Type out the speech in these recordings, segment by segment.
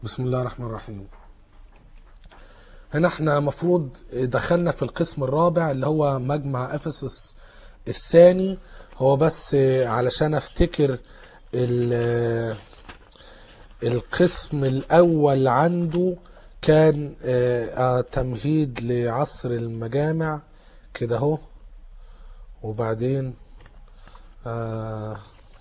بسم الله الرحمن الرحيم هنا احنا مفروض دخلنا في القسم الرابع اللي هو مجمع افسس الثاني هو بس علشان افتكر ال- القسم الاول عنده كان آه، آه، تمهيد لعصر المجامع كده اهو وبعدين آه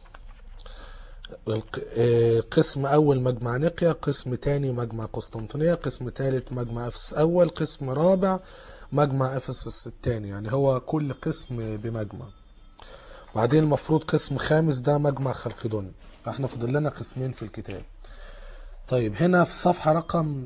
الق- آه، قسم أول مجمع نقيا قسم تاني مجمع قسطنطينية قسم تالت مجمع أفسس أول قسم رابع مجمع أفسس التاني يعني هو كل قسم بمجمع وبعدين المفروض قسم خامس ده مجمع خلقدون فاحنا فاضل لنا قسمين في الكتاب طيب هنا في صفحة رقم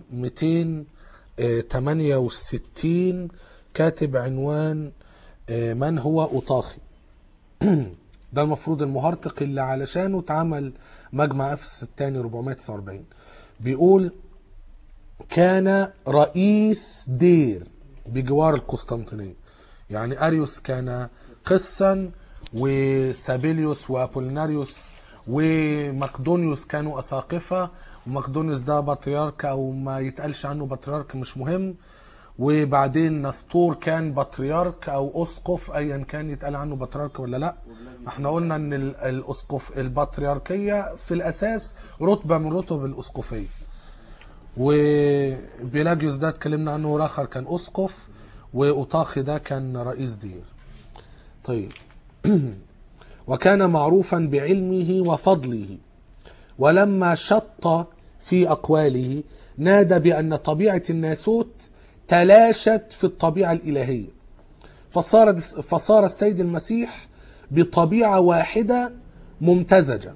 268 كاتب عنوان آه، من هو أوطاخي ده المفروض المهرطق اللي علشانه اتعمل مجمع افس الثاني 449 بيقول كان رئيس دير بجوار القسطنطينية يعني أريوس كان قسا وسابيليوس وأبوليناريوس ومقدونيوس كانوا أساقفة ومقدونيوس ده بطريرك أو ما يتقالش عنه بطريرك مش مهم وبعدين نسطور كان بطريرك او اسقف ايا كان يتقال عنه بطريرك ولا لا احنا قلنا ان ال- الاسقف البطريركيه في الاساس رتبه من رتب الاسقفيه وبيلاجيوس ده اتكلمنا عنه راخر كان اسقف واوطاخي ده كان رئيس دير طيب وكان معروفا بعلمه وفضله ولما شط في أقواله نادى بأن طبيعة الناسوت تلاشت في الطبيعة الإلهية فصار, فصار السيد المسيح بطبيعة واحدة ممتزجة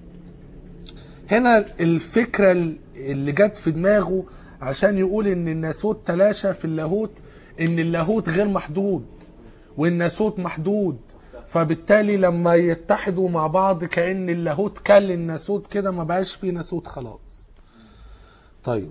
هنا الفكرة اللي جت في دماغه عشان يقول ان الناسوت تلاشى في اللاهوت ان اللاهوت غير محدود والناسوت محدود فبالتالي لما يتحدوا مع بعض كأن اللاهوت كل الناسوت كده ما بقاش فيه ناسوت خلاص طيب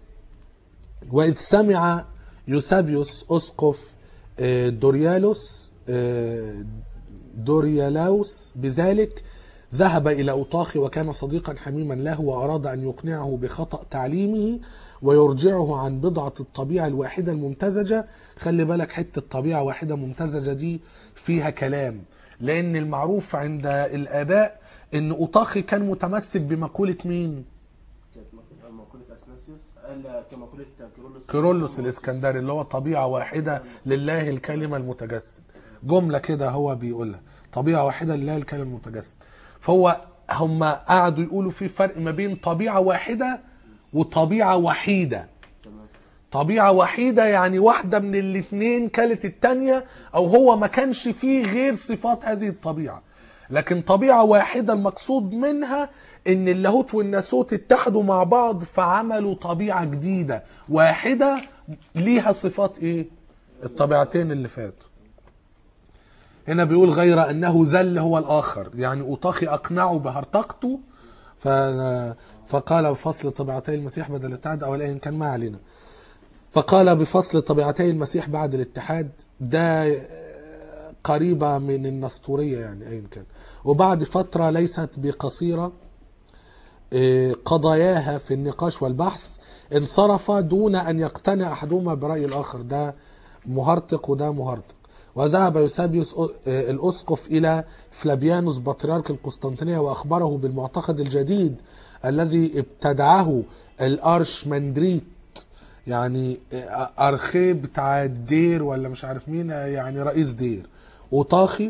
وإذ سمع يوسابيوس أسقف آه، دوريالوس آه، دوريالاوس بذلك ذهب إلى أوطاخي وكان صديقا حميما له وأراد أن يقنعه بخطأ تعليمه ويرجعه عن بضعة الطبيعة الواحدة الممتزجة خلي بالك حتة طبيعة واحدة ممتزجة دي فيها كلام لأن المعروف عند الآباء أن أوطاخي كان متمسك بمقولة مين؟ كانت مق- مقولة أثناسيوس قال كمقولة كيرلس كيرلس الاسكندري اللي هو طبيعة واحدة لله الكلمة المتجسد جملة كده هو بيقولها طبيعة واحدة لله الكلمة المتجسد فهو هم قعدوا يقولوا في فرق ما بين طبيعة واحدة وطبيعة وحيدة تمام طبيعة وحيدة يعني واحدة من الاتنين كلت التانية او هو ما كانش فيه غير صفات هذه الطبيعة لكن طبيعة واحدة المقصود منها ان اللاهوت والناسوت اتحدوا مع بعض فعملوا طبيعة جديدة واحدة ليها صفات ايه الطبيعتين اللي فاتوا هنا بيقول غير انه زل هو الاخر يعني اوطاخي اقنعه بهرطقته ف... فقال بفصل طبيعتي المسيح بدل الاتحاد او الان كان ما علينا فقال بفصل طبيعتي المسيح بعد الاتحاد ده قريبة من النسطورية يعني أيا كان وبعد فترة ليست بقصيرة آه، قضاياها في النقاش والبحث انصرف دون أن يقتنع أحدهما برأي الآخر ده مهرطق وده مهرطق وذهب يوسابيوس آه، الأسقف إلى فلابيانوس بطريرك القسطنطينية وأخبره بالمعتقد الجديد الذي ابتدعه الأرشمندريت يعني أرخيه بتاع الدير ولا مش عارف مين يعني رئيس دير أوطاخي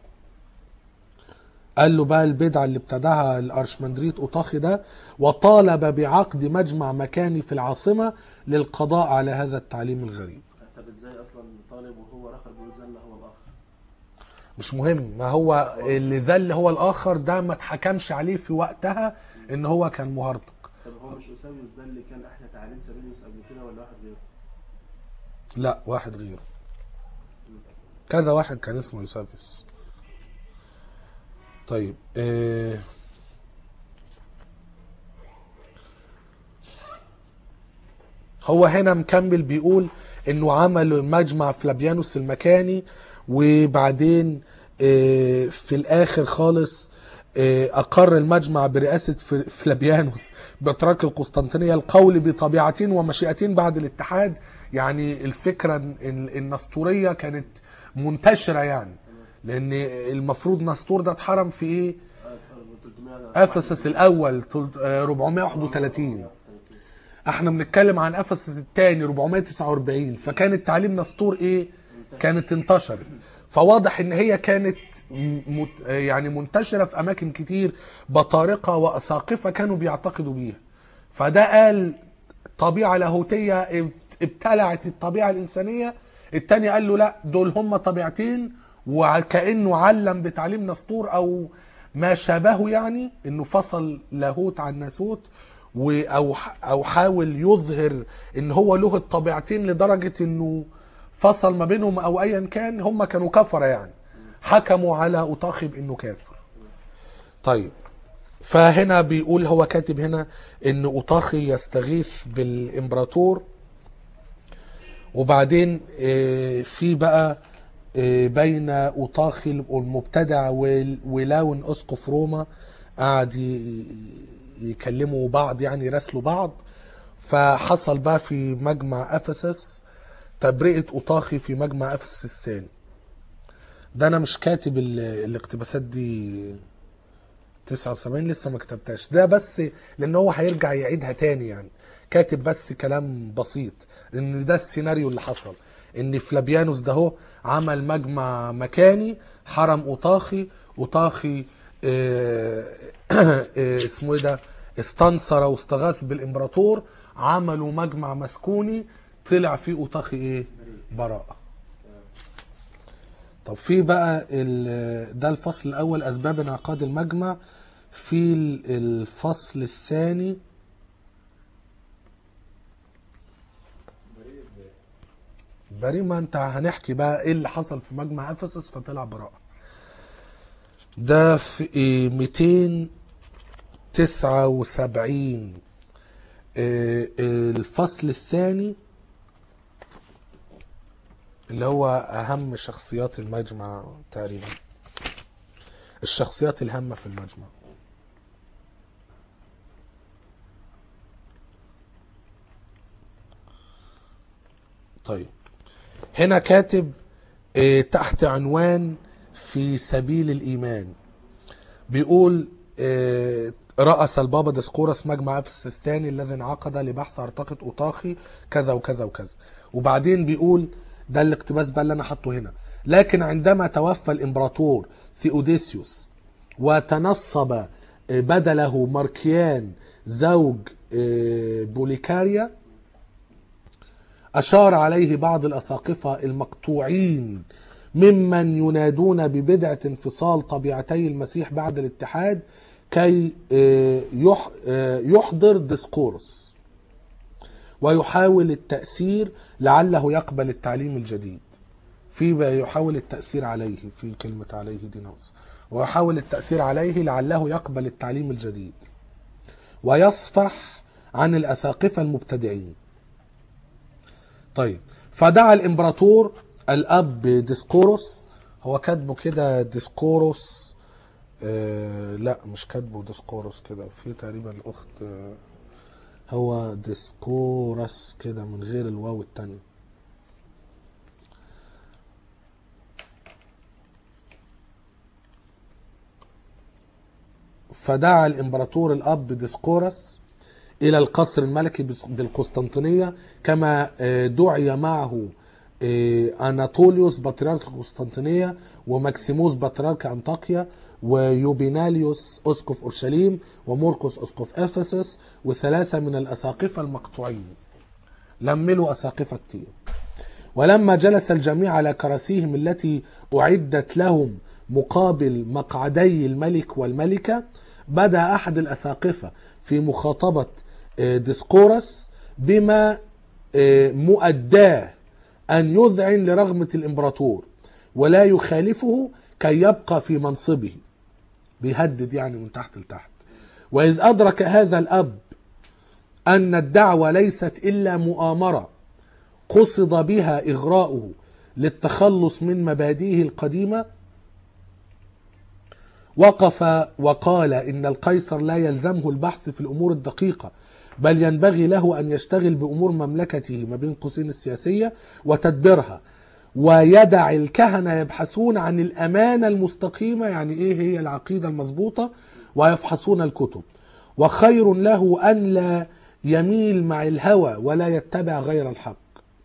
قال له بقى البدعة اللي ابتدعها الأرشمندريت أوطاخي ده وطالب بعقد مجمع مكاني في العاصمة للقضاء على هذا التعليم الغريب طب ازاي اصلا طالب وهو رخر بيقول زل هو الاخر مش مهم ما هو اللي زل هو الآخر ده ما اتحكمش عليه في وقتها إن هو كان مهرطق طب هو مش اوساويوس ده اللي كان احنا تعليم سابيليوس قبل كده ولا واحد غيره؟ لا واحد غيره كذا واحد كان اسمه يوسابيوس طيب آه هو هنا مكمل بيقول انه عمل مجمع فلابيانوس المكاني وبعدين آه في الاخر خالص آه، أقر المجمع برئاسة ف- فلابيانوس بطراك القسطنطينية القول بطبيعتين ومشيئتين بعد الاتحاد يعني الفكرة ال- النسطورية كانت منتشرة يعني لأن المفروض نسطور ده اتحرم في إيه؟ 300 افسس الاول تل- آه، 431 احنا بنتكلم عن افسس الثاني 449 فكان التعليم نسطور ايه كانت انتشرت فواضح ان هي كانت م- مت- آه، يعني منتشره في اماكن كتير بطارقه واساقفه كانوا بيعتقدوا بيها فده قال طبيعه لاهوتيه ابت- ابتلعت الطبيعه الانسانيه التاني قال له لا دول هم طبيعتين وكانه علم بتعليم نسطور او ما شابهه يعني انه فصل لاهوت عن ناسوت و- او او حاول يظهر ان هو له الطبيعتين لدرجه انه فصل ما بينهم او ايا كان هم كانوا كفره يعني حكموا على اوطاخي بانه كافر طيب فهنا بيقول هو كاتب هنا ان اوطاخي يستغيث بالامبراطور وبعدين آه، في بقى آه، بين اوطاخي المبتدع وال- ولاون اسقف روما قعد ي- يكلموا بعض يعني يراسلوا بعض فحصل بقى في مجمع افسس تبرئه اوطاخي في مجمع افسس الثاني ده انا مش كاتب ال- الاقتباسات دي 79 لسه ما كتبتهاش ده بس لان هو هيرجع يعيدها تاني يعني كاتب بس كلام بسيط ان ده السيناريو اللي حصل ان فلابيانوس ده هو عمل مجمع مكاني حرم اوطاخي اوطاخي آه، آه، اسمه ايه ده استنصر واستغاث بالامبراطور عملوا مجمع مسكوني طلع فيه اوطاخي ايه براءه طب في بقى ال- ده الفصل الاول اسباب انعقاد المجمع في ال- الفصل الثاني بريء ما انت هنحكي بقى ايه اللي حصل في مجمع افسس فطلع براءة ده في إيه 279 إيه، الفصل الثاني اللي هو اهم شخصيات المجمع تقريبا الشخصيات الهامة في المجمع طيب هنا كاتب آه، تحت عنوان في سبيل الإيمان بيقول آه، رأس البابا ديسقورس مجمع أفسس الثاني الذي انعقد لبحث أرطقة أوطاخي كذا وكذا وكذا وبعدين بيقول ده الاقتباس بقى اللي أنا حاطه هنا لكن عندما توفى الإمبراطور ثيوديسيوس وتنصب آه، بدله ماركيان زوج آه، بوليكاريا أشار عليه بعض الأساقفة المقطوعين ممن ينادون ببدعة انفصال طبيعتي المسيح بعد الاتحاد كي آه، يح- آه، يحضر ديسقورس ويحاول التأثير لعله يقبل التعليم الجديد في بقى يحاول التأثير عليه في كلمة عليه دي ناقص ويحاول التأثير عليه لعله يقبل التعليم الجديد ويصفح عن الأساقفة المبتدعين طيب فدعا الامبراطور الاب ديسقوروس هو كاتبه كده ديسقوروس آه لا مش كاتبه ديسقوروس كده في تقريبا الاخت آه هو ديسقورس كده من غير الواو التانية فدعا الامبراطور الاب ديسقورس الى القصر الملكي بس- بالقسطنطينيه كما آه، دعي معه آه، اناطوليوس بطريرك القسطنطينيه وماكسيموس بطريرك انطاكيا ويوبيناليوس اسقف اورشليم ومرقس اسقف افسس وثلاثه من الاساقفه المقطوعين لملوا اساقفه كتير ولما جلس الجميع على كراسيهم التي أعدت لهم مقابل مقعدي الملك والملكة بدأ أحد الأساقفة في مخاطبة آه، ديسقورس بما آه، مؤداه أن يذعن لرغمة الإمبراطور ولا يخالفه كي يبقى في منصبه بيهدد يعني من تحت لتحت وإذ أدرك هذا الأب أن الدعوة ليست إلا مؤامرة قصد بها إغراؤه للتخلص من مبادئه القديمة وقف وقال إن القيصر لا يلزمه البحث في الأمور الدقيقة بل ينبغي له أن يشتغل بأمور مملكته ما بين قوسين السياسية وتدبيرها ويدع الكهنة يبحثون عن الأمانة المستقيمة يعني إيه هي العقيدة المضبوطة ويفحصون الكتب وخير له أن لا يميل مع الهوى ولا يتبع غير الحق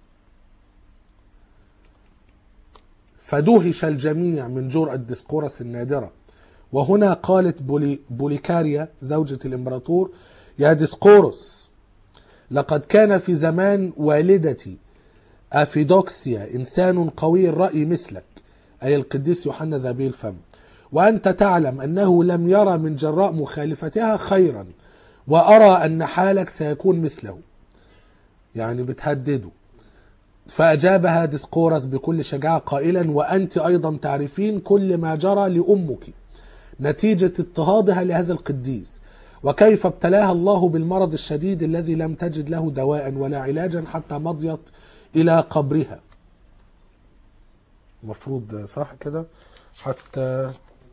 فدهش الجميع من جرأة ديسقورس النادرة وهنا قالت بولي بوليكاريا زوجة الإمبراطور يا ديسقورس لقد كان في زمان والدتي أفيدوكسيا إنسان قوي الرأي مثلك أي القديس يوحنا ذبي الفم وأنت تعلم أنه لم يرى من جراء مخالفتها خيرا وأرى أن حالك سيكون مثله يعني بتهدده فأجابها ديسقورس بكل شجاعة قائلا وأنت أيضا تعرفين كل ما جرى لأمك نتيجة اضطهادها لهذا القديس وكيف ابتلاها الله بالمرض الشديد الذي لم تجد له دواء ولا علاجا حتى مضيت إلى قبرها مفروض صح كده حتى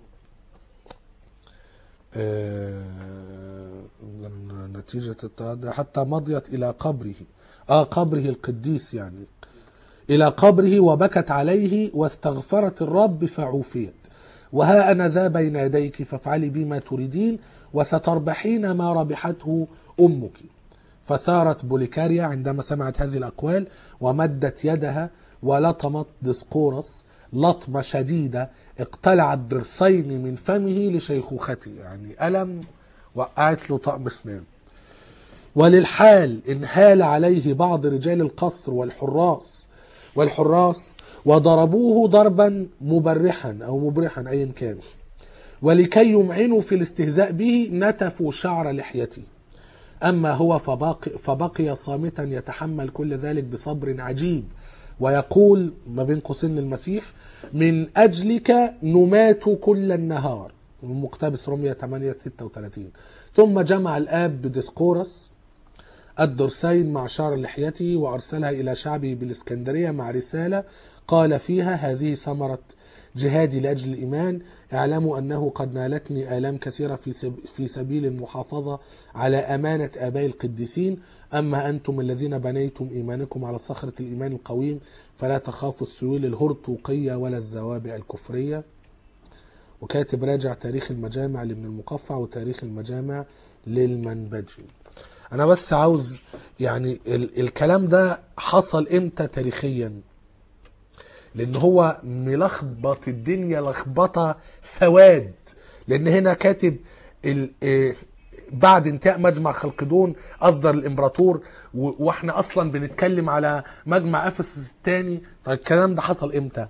آه، نتيجة اضطهادها حتى مضيت إلى قبره آه قبره القديس يعني إلى قبره وبكت عليه واستغفرت الرب فعوفيت وها أنا ذا بين يديك فافعلي بي ما تريدين وستربحين ما ربحته أمك فثارت بوليكاريا عندما سمعت هذه الأقوال ومدت يدها ولطمت ديسقورس لطمة شديدة اقتلعت ضرسين من فمه لشيخوخته يعني ألم وقعت له طقم اسنان وللحال انهال عليه بعض رجال القصر والحراس والحراس وضربوه ضربا مبرحا او مبرحا ايا كان ولكي يمعنوا في الاستهزاء به نتفوا شعر لحيته اما هو فباقي, فبقي صامتا يتحمل كل ذلك بصبر عجيب ويقول ما بين قوسين للمسيح من اجلك نمات كل النهار من مقتبس رومية 8 36 ثم جمع الاب بديسقورس الدرسين مع شعر لحيته وأرسلها إلى شعبه بالإسكندرية مع رسالة قال فيها هذه ثمرة جهادي لأجل الإيمان اعلموا أنه قد نالتني آلام كثيرة في, سب في سبيل المحافظة على أمانة آباء القديسين أما أنتم الذين بنيتم إيمانكم على صخرة الإيمان القويم فلا تخافوا السيول الهرطوقية ولا الزوابع الكفرية وكاتب راجع تاريخ المجامع لابن المقفع وتاريخ المجامع للمنبجي انا بس عاوز يعني ال الكلام ده حصل امتى تاريخيا لان هو ملخبط الدنيا لخبطه سواد لان هنا كاتب ال إيه بعد انتهاء مجمع خلقدون اصدر الامبراطور و- واحنا اصلا بنتكلم على مجمع افسس الثاني طيب الكلام ده حصل امتى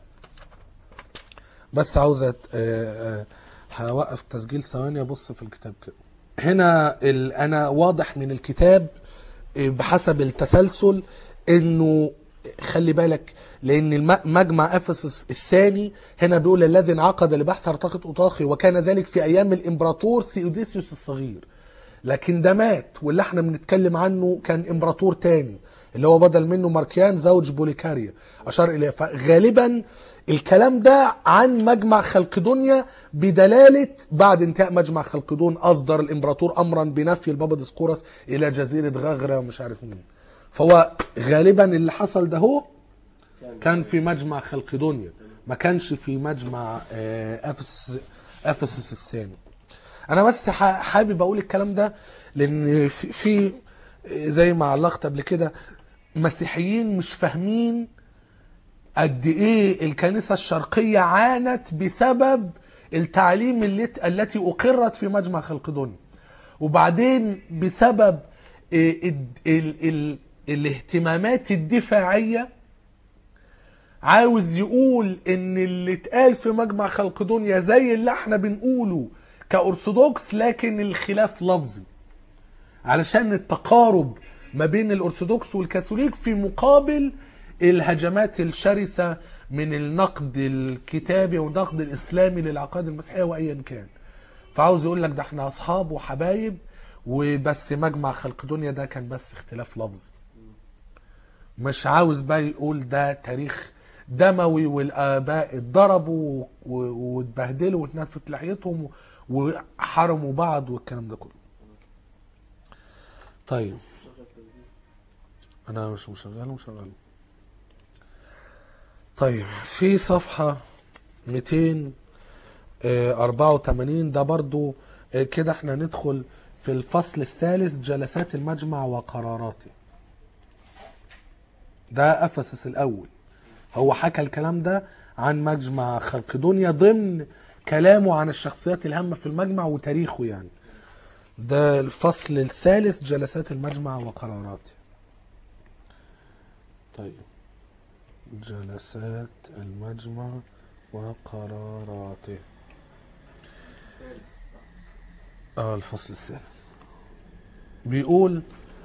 بس عاوز أت- آه، آه، هوقف تسجيل ثواني ابص في الكتاب كده هنا ال... انا واضح من الكتاب آه، بحسب التسلسل انه خلي بالك لان الم- مجمع افسس الثاني هنا بيقول الذي انعقد لبحث هرطقة اوطاخي وكان ذلك في ايام الامبراطور ثيوديسيوس الصغير لكن ده مات واللي احنا بنتكلم عنه كان امبراطور تاني اللي هو بدل منه ماركيان زوج بوليكاريا اشار اليه فغالبا الكلام ده عن مجمع خلقدونيا بدلاله بعد انتهاء مجمع خلقدون اصدر الامبراطور امرا بنفي البابا ديسقورس الى جزيره غغره ومش عارف مين فهو غالبا اللي حصل ده هو كان في مجمع خلقدونيا ما كانش في مجمع آه، افس افسس الثاني انا بس ح- حابب اقول الكلام ده لان في, في زي ما علقت قبل كده مسيحيين مش فاهمين قد ايه الكنيسه الشرقيه عانت بسبب التعليم التي التي اقرت في مجمع خلقدونيا وبعدين بسبب ال ال ال الاهتمامات الدفاعيه عاوز يقول ان اللي اتقال في مجمع خلقدونيا زي اللي احنا بنقوله كأرثوذكس لكن الخلاف لفظي علشان التقارب ما بين الأرثوذكس والكاثوليك في مقابل الهجمات الشرسة من النقد الكتابي والنقد الإسلامي للعقائد المسيحية وأيا كان فعاوز يقول لك ده احنا أصحاب وحبايب وبس مجمع خلقدونيا ده كان بس اختلاف لفظي مش عاوز بقى يقول ده تاريخ دموي والاباء اتضربوا و- واتبهدلوا واتنفت لحيتهم وحرموا بعض والكلام ده كله طيب انا مش مشغله مشغله طيب في صفحة 284 ده برضو آه، كده احنا ندخل في الفصل الثالث جلسات المجمع وقراراته ده افسس الاول هو حكى الكلام ده عن مجمع خلق دنيا ضمن كلامه عن الشخصيات الهامة في المجمع وتاريخه يعني ده الفصل الثالث جلسات المجمع وقراراته طيب جلسات المجمع وقراراته اه الفصل الثالث بيقول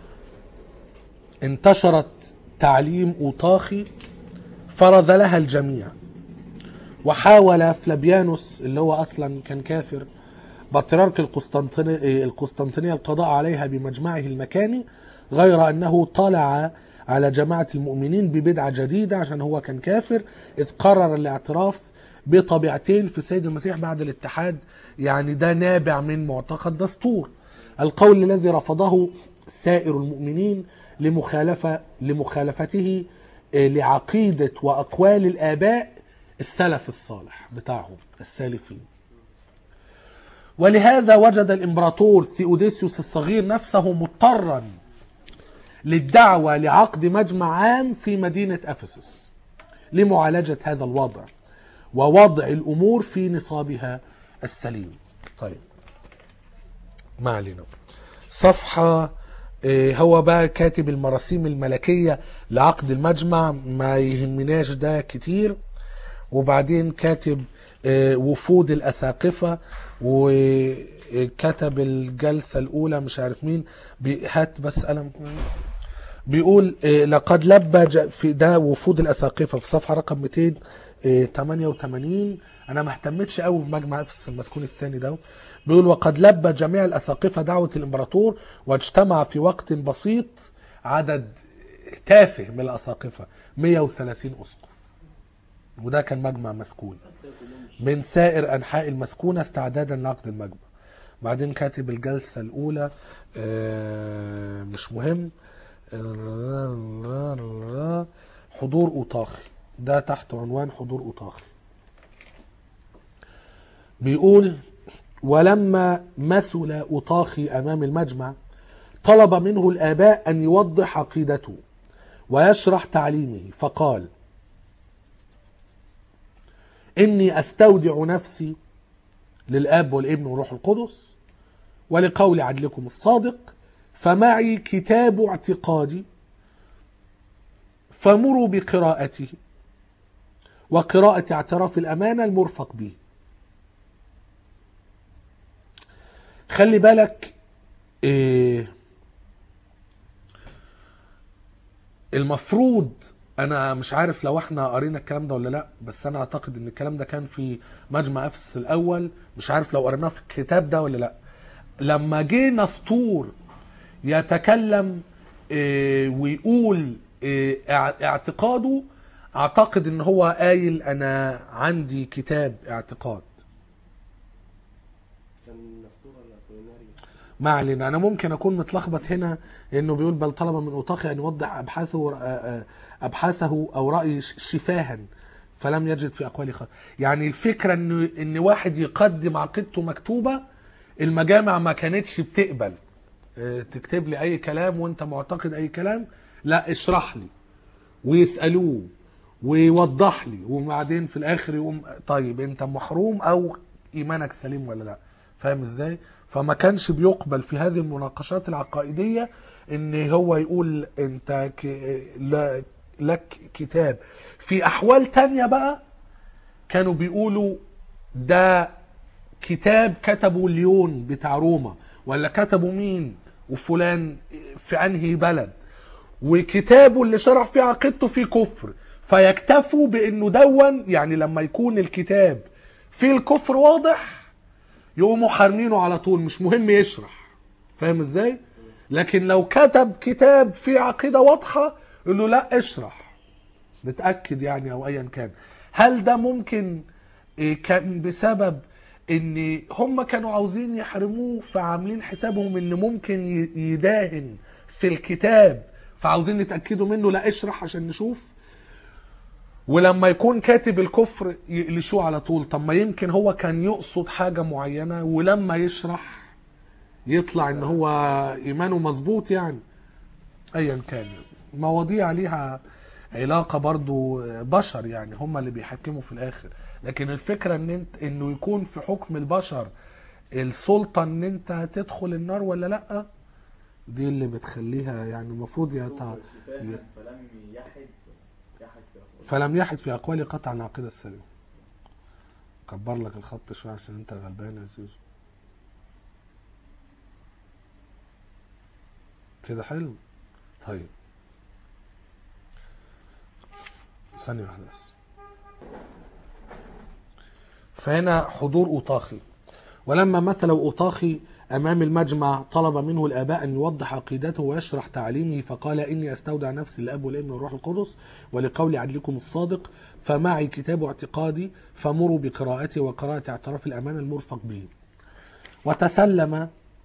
انتشرت تعليم أوطاخي فرض لها الجميع وحاول فلابيانوس اللي هو أصلا كان كافر بطريرك القسطنطينية القسطنطينية القضاء عليها بمجمعه المكاني غير أنه طلع على جماعة المؤمنين ببدعة جديدة عشان هو كان كافر إذ قرر الاعتراف بطبيعتين في السيد المسيح بعد الاتحاد يعني ده نابع من معتقد دستور القول الذي رفضه سائر المؤمنين لمخالفة لمخالفته آه، لعقيدة وأقوال الآباء السلف الصالح بتاعهم السالفين ولهذا وجد الإمبراطور ثيوديسيوس الصغير نفسه مضطرا للدعوة لعقد مجمع عام في مدينة أفسس لمعالجة هذا الوضع ووضع الأمور في نصابها السليم طيب ما علينا صفحة آه، هو بقى كاتب المراسيم الملكية لعقد المجمع ما يهمناش ده كتير وبعدين كاتب آه، وفود الأساقفة وكتب الجلسة الأولى مش عارف مين بي- هات بس قلم بيقول آه، لقد لبى ج- في ده وفود الأساقفة في صفحة رقم 288 أنا ما اهتمتش قوي في مجمع افس المسكون الثاني ده بيقول وقد لبى جميع الأساقفة دعوة الإمبراطور واجتمع في وقت بسيط عدد تافه من الأساقفة 130 أسقف وده كان مجمع مسكون من سائر أنحاء المسكونة استعدادا لعقد المجمع بعدين كاتب الجلسة الأولى آه، مش مهم حضور أوطاخي ده تحت عنوان حضور أوطاخي بيقول ولما مثل أوطاخي أمام المجمع طلب منه الآباء أن يوضح عقيدته ويشرح تعليمه فقال إني أستودع نفسي للآب والابن والروح القدس ولقول عدلكم الصادق فمعي كتاب اعتقادي فمروا بقراءته وقراءة اعتراف الأمانة المرفق به خلي بالك إيه المفروض انا مش عارف لو احنا قرينا الكلام ده ولا لا بس انا اعتقد ان الكلام ده كان في مجمع افسس الاول مش عارف لو قريناه في الكتاب ده ولا لا لما جه نسطور يتكلم إيه، ويقول إيه، اع- اعتقاده اعتقد ان هو قايل انا عندي كتاب اعتقاد كان نسطور ولا كوليناري ما علينا انا ممكن اكون متلخبط هنا انه بيقول بل طلب من اوطاخي ان يوضح ابحاثه ابحاثه او راي ش- شفاها فلم يجد في اقوال خ... يعني الفكره ان ان واحد يقدم عقيدته مكتوبه المجامع ما كانتش بتقبل اه، تكتب لي اي كلام وانت معتقد اي كلام لا اشرح لي ويسالوه ويوضح لي وبعدين في الاخر يقوم طيب انت محروم او ايمانك سليم ولا لا فاهم ازاي فما كانش بيقبل في هذه المناقشات العقائديه ان هو يقول انت ك... لا... لك كتاب في احوال تانية بقى كانوا بيقولوا ده كتاب كتبه ليون بتاع روما ولا كتبه مين وفلان في انهي بلد وكتابه اللي شرح فيه عقيدته فيه كفر فيكتفوا بانه دون يعني لما يكون الكتاب فيه الكفر واضح يقوموا حارمينه على طول مش مهم يشرح فاهم ازاي لكن لو كتب كتاب فيه عقيدة واضحة يقول له لا اشرح نتاكد يعني او ايا كان هل ده ممكن إيه، كان بسبب ان هم كانوا عاوزين يحرموه فعاملين حسابهم ان ممكن ي- يداهن في الكتاب فعاوزين نتاكدوا منه لا اشرح عشان نشوف ولما يكون كاتب الكفر يقلشوه على طول طب ما يمكن هو كان يقصد حاجة معينة ولما يشرح يطلع ان هو ايمانه مظبوط يعني ايا كان مواضيع ليها علاقة برضو بشر يعني هم اللي بيحكموا في الاخر لكن الفكرة ان انت انه يكون في حكم البشر السلطة ان انت تدخل النار ولا لا دي اللي بتخليها يعني المفروض يت... شفاها فلم يحد يحد في أقواله. فلم يحد في أقوال قطع العقيدة السليمة كبر لك الخط شوية عشان انت غلبان يا زيزو كده حلو طيب ثانية واحدة بس فهنا حضور أوطاخي ولما مثل أوطاخي أمام المجمع طلب منه الآباء أن يوضح عقيدته ويشرح تعليمه فقال إني أستودع نفسي للأب والابن والروح القدس ولقول عدلكم الصادق فمعي كتاب اعتقادي فمروا بقراءته وقراءة اعتراف الأمانة المرفق به وتسلم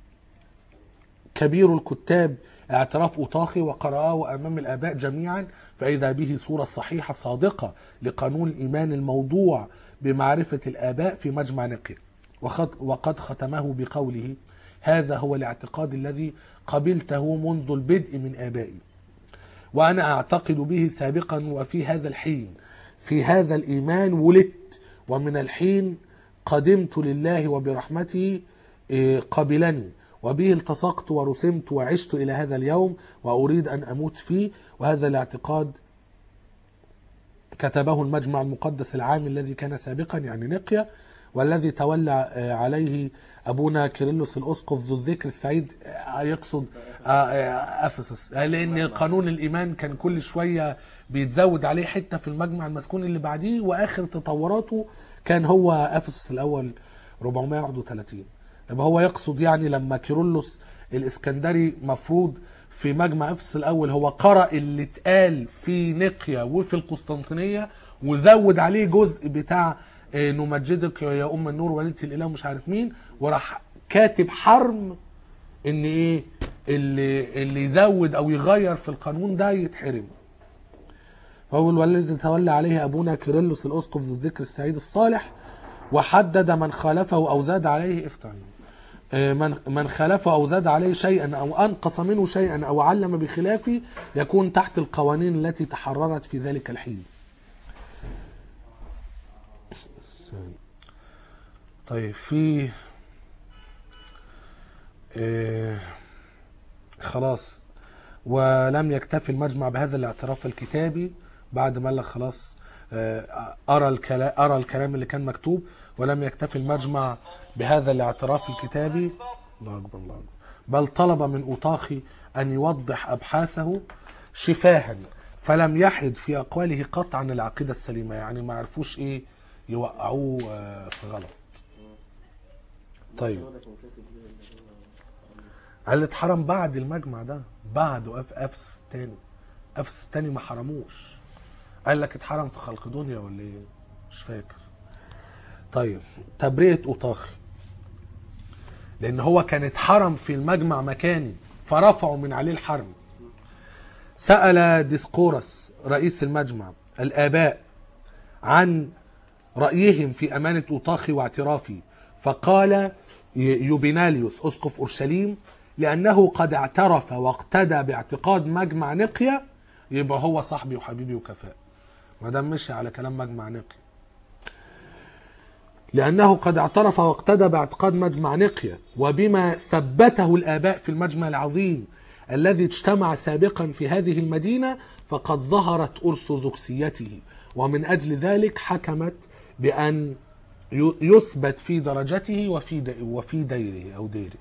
كبير الكتاب اعتراف أوطاخي وقرأه أمام الآباء جميعا فإذا به صورة صحيحة صادقة لقانون الإيمان الموضوع بمعرفة الآباء في مجمع نقية وقد, وقد ختمه بقوله هذا هو الاعتقاد الذي قبلته منذ البدء من آبائي وأنا أعتقد به سابقا وفي هذا الحين في هذا الإيمان ولدت ومن الحين قدمت لله وبرحمته إيه، قبلني وبه التصقت ورسمت وعشت إلى هذا اليوم وأريد أن أموت فيه وهذا الاعتقاد كتبه المجمع المقدس العام الذي كان سابقا يعني نقيا والذي تولى آه، عليه أبونا كيرلس الأسقف ذو الذكر السعيد آه، يقصد آه، آه، أفسس آه، لأن قانون الإيمان كان كل شوية بيتزود عليه حتة في المجمع المسكون اللي بعديه وآخر تطوراته كان هو أفسس الأول 431 يبقى هو يقصد يعني لما كيرلس الإسكندري مفروض في مجمع افسس الاول هو قرأ اللي اتقال في نقيا وفي القسطنطينية وزود عليه جزء بتاع آه، نمجدك يا ام النور والدة الاله مش عارف مين وراح كاتب حرم ان ايه اللي اللي يزود او يغير في القانون ده يتحرم فهو والذي تولى عليه ابونا كيرلس الاسقف ذو الذكر السعيد الصالح وحدد من خالفه او زاد عليه افتح آه، من من خالفه او زاد عليه شيئا او انقص منه شيئا او علم بخلافه يكون تحت القوانين التي تحررت في ذلك الحين. طيب في آه، خلاص ولم يكتفي المجمع بهذا الاعتراف الكتابي بعد ما قال لك خلاص آه، ارى الكلام ارى الكلام اللي كان مكتوب ولم يكتفي المجمع بهذا الاعتراف الكتابي الله اكبر الله اكبر بل طلب من اوطاخي ان يوضح ابحاثه شفاها فلم يحد في اقواله قطعا العقيده السليمه يعني ما عرفوش ايه يوقعوه آه، في غلط طيب يقول لك من كاتب ليه اللي هو قال اتحرم بعد المجمع ده بعده اف افس تاني افس تاني ما حرموش قال لك اتحرم في خلق دنيا ولا ايه مش فاكر طيب تبرئة اوطاخي لان هو كان اتحرم في المجمع مكاني فرفعوا من عليه الحرم سأل ديسقورس رئيس المجمع الآباء عن رأيهم في أمانة أوطاخي واعترافي فقال يوبيناليوس أسقف أورشليم لأنه قد اعترف واقتدى باعتقاد مجمع نقيا يبقى هو صاحبي وحبيبي وكفاء ما دام مشي على كلام مجمع نقيا لأنه قد اعترف واقتدى باعتقاد مجمع نقيا وبما ثبته الآباء في المجمع العظيم الذي اجتمع سابقا في هذه المدينة فقد ظهرت أرثوذكسيته ومن أجل ذلك حكمت بأن ي- يثبت في درجته وفي د- وفي ديره أو ديره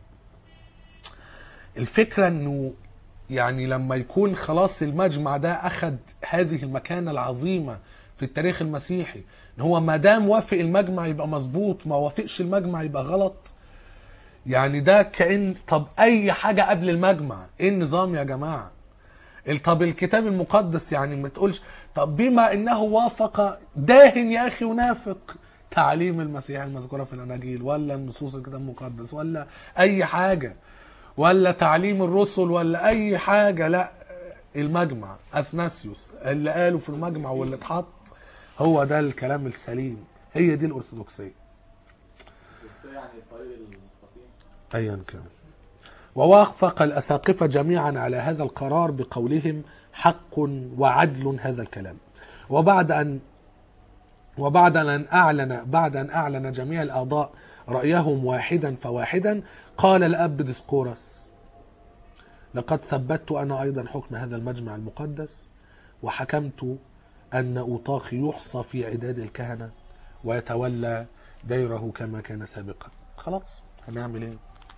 الفكرة أنه يعني لما يكون خلاص المجمع ده أخذ هذه المكانة العظيمة في التاريخ المسيحي ان هو ما دام وافق المجمع يبقى مظبوط ما وافقش المجمع يبقى غلط يعني ده كأن طب اي حاجة قبل المجمع ايه النظام يا جماعة طب الكتاب المقدس يعني ما تقولش طب بما انه وافق داهن يا اخي ونافق تعليم المسيح المذكوره في الاناجيل ولا النصوص الكتاب المقدس ولا اي حاجه ولا تعليم الرسل ولا اي حاجه لا المجمع اثناسيوس اللي قاله في المجمع واللي اتحط هو ده الكلام السليم هي دي الارثوذكسيه بس يعني طريق المستقيم ايا كان ووافق الاساقفه جميعا على هذا القرار بقولهم حق وعدل هذا الكلام وبعد ان وبعد ان اعلن بعد ان اعلن جميع الاعضاء رايهم واحدا فواحدا قال الاب ديسقورس لقد ثبتت انا ايضا حكم هذا المجمع المقدس وحكمت ان اوطاخي يحصى في عداد الكهنه ويتولى ديره كما كان سابقا خلاص هنعمل ايه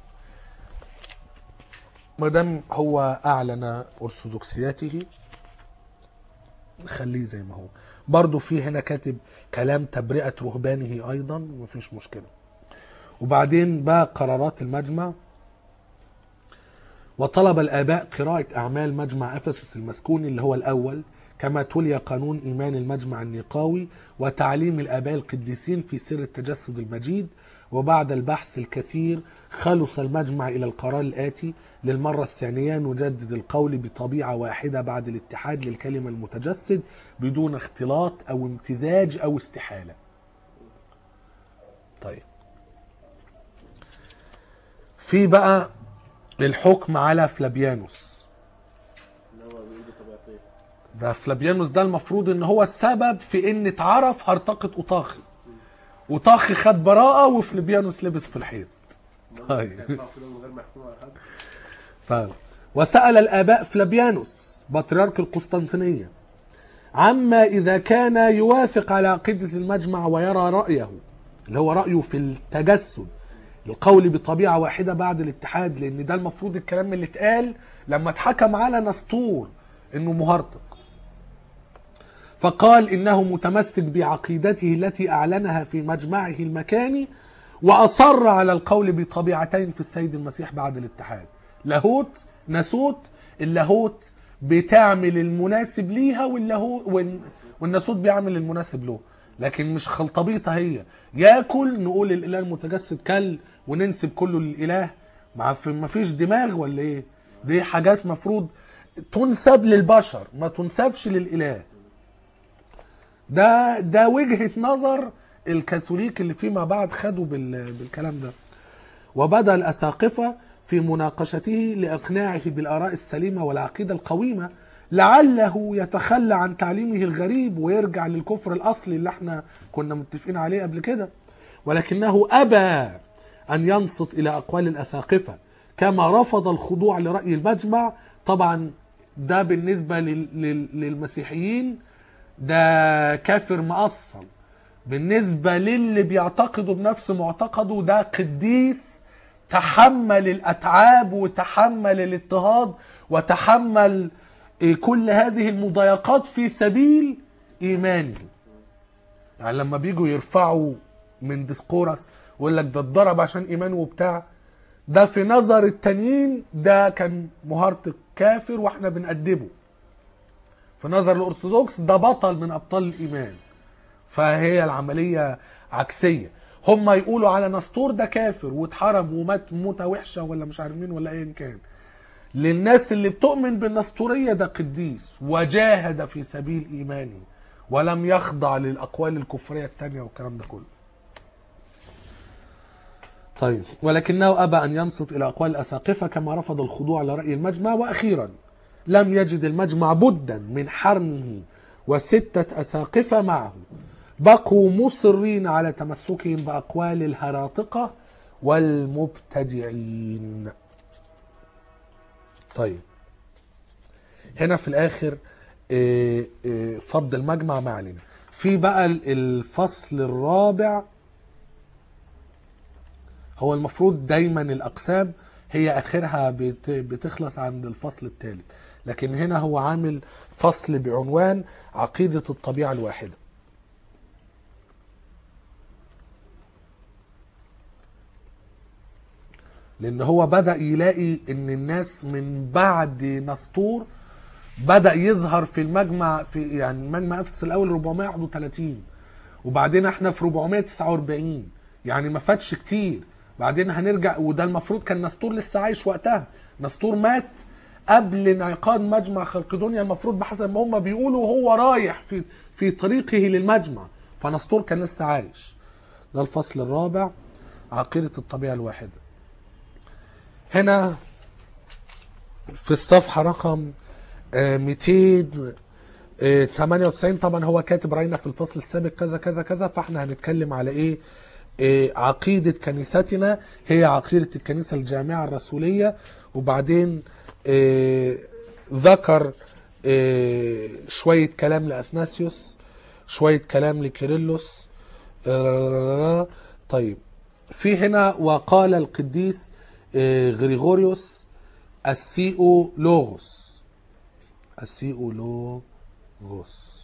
ما دام هو اعلن ارثوذكسيته نخليه زي ما هو برضه في هنا كاتب كلام تبرئه رهبانه ايضا مفيش مشكله وبعدين بقى قرارات المجمع وطلب الآباء قراءة أعمال مجمع أفسس المسكوني اللي هو الأول كما تلي قانون إيمان المجمع النقاوي وتعليم الآباء القديسين في سر التجسد المجيد وبعد البحث الكثير خلص المجمع إلى القرار الآتي للمرة الثانية نجدد القول بطبيعة واحدة بعد الاتحاد للكلمة المتجسد بدون اختلاط أو امتزاج أو استحالة طيب في بقى الحكم على فلابيانوس اللي هو بيقول طبيعتين ده فلابيانوس ده المفروض ان هو السبب في ان اتعرف هرطقة اوطاخي اوطاخي خد براءة وفلابيانوس لبس في الحيط طيب. يطلع كده من غير ما يحكموا على حد طيب. وسأل الآباء فلابيانوس بطريرك القسطنطينية عما إذا كان يوافق على عقيدة المجمع ويرى رأيه اللي هو رأيه في التجسد القول بطبيعة واحدة بعد الاتحاد لأن ده المفروض الكلام اللي اتقال لما اتحكم على نسطور إنه مهرطق فقال إنه متمسك بعقيدته التي أعلنها في مجمعه المكاني وأصر على القول بطبيعتين في السيد المسيح بعد الاتحاد لاهوت ناسوت اللاهوت بتعمل المناسب ليها واللاهوت وال- والناسوت بيعمل المناسب له لكن مش خلطبيطه هي ياكل نقول الاله المتجسد كل وننسب كله للاله مع في- ما فيش دماغ ولا ايه دي حاجات مفروض تنسب للبشر ما تنسبش للاله ده ده وجهه نظر الكاثوليك اللي فيما بعد خدوا بال- بالكلام ده وبدا الاساقفه في مناقشته لاقناعه بالاراء السليمه والعقيده القويمه لعله يتخلى عن تعليمه الغريب ويرجع للكفر الاصلي اللي احنا كنا متفقين عليه قبل كده ولكنه ابى ان ينصت الى اقوال الاساقفه كما رفض الخضوع لراي المجمع طبعا ده بالنسبه لل- لل- للمسيحيين ده كافر مأصل بالنسبة للي بيعتقدوا بنفس معتقده ده قديس تحمل الأتعاب وتحمل الاضطهاد وتحمل إيه، كل هذه المضايقات في سبيل إيمانه يعني لما بيجوا يرفعوا من ديسقورس ويقول لك ده اتضرب عشان إيمانه وبتاع ده في نظر التانيين ده كان مهارة كافر واحنا بنأدبه في نظر الأرثوذكس ده بطل من أبطال الإيمان فهي العملية عكسية هم يقولوا على نسطور ده كافر واتحرم ومات موتة وحشة ولا مش عارف مين ولا ايا كان للناس اللي بتؤمن بالنسطورية ده قديس وجاهد في سبيل إيمانه ولم يخضع للأقوال الكفرية التانية والكلام ده كله طيب ولكنه أبى أن ينصت إلى أقوال الأساقفة كما رفض الخضوع لرأي المجمع وأخيرا لم يجد المجمع بدا من حرمه وستة أساقفة معه بقوا مصرين على تمسكهم بأقوال الهراطقة والمبتدعين طيب هنا في الآخر إيه، إيه، فض المجمع ما علينا في بقى ال- الفصل الرابع هو المفروض دايما الأقسام هي آخرها بت- بتخلص عند الفصل الثالث لكن هنا هو عامل فصل بعنوان عقيدة الطبيعة الواحدة لان هو بدا يلاقي ان الناس من بعد نسطور بدأ يظهر في المجمع في يعني مجمع افسس الاول 431 وبعدين احنا في 449 يعني ما فاتش كتير بعدين هنرجع وده المفروض كان نسطور لسه عايش وقتها نسطور مات قبل انعقاد مجمع خلقدونيا المفروض بحسب ما هم بيقولوا هو رايح في في طريقه للمجمع فنسطور كان لسه عايش ده الفصل الرابع عقيدة الطبيعة الواحدة هنا في الصفحة رقم آه، 298 طبعا هو كاتب راينا في الفصل السابق كذا كذا كذا فاحنا هنتكلم على ايه آه، عقيدة كنيستنا هي عقيدة الكنيسة الجامعة الرسولية وبعدين آه، ذكر آه، شوية كلام لأثناسيوس شوية كلام لكيرلس آه، طيب في هنا وقال القديس آه، غريغوريوس الثيولوغوس الثيولوغوس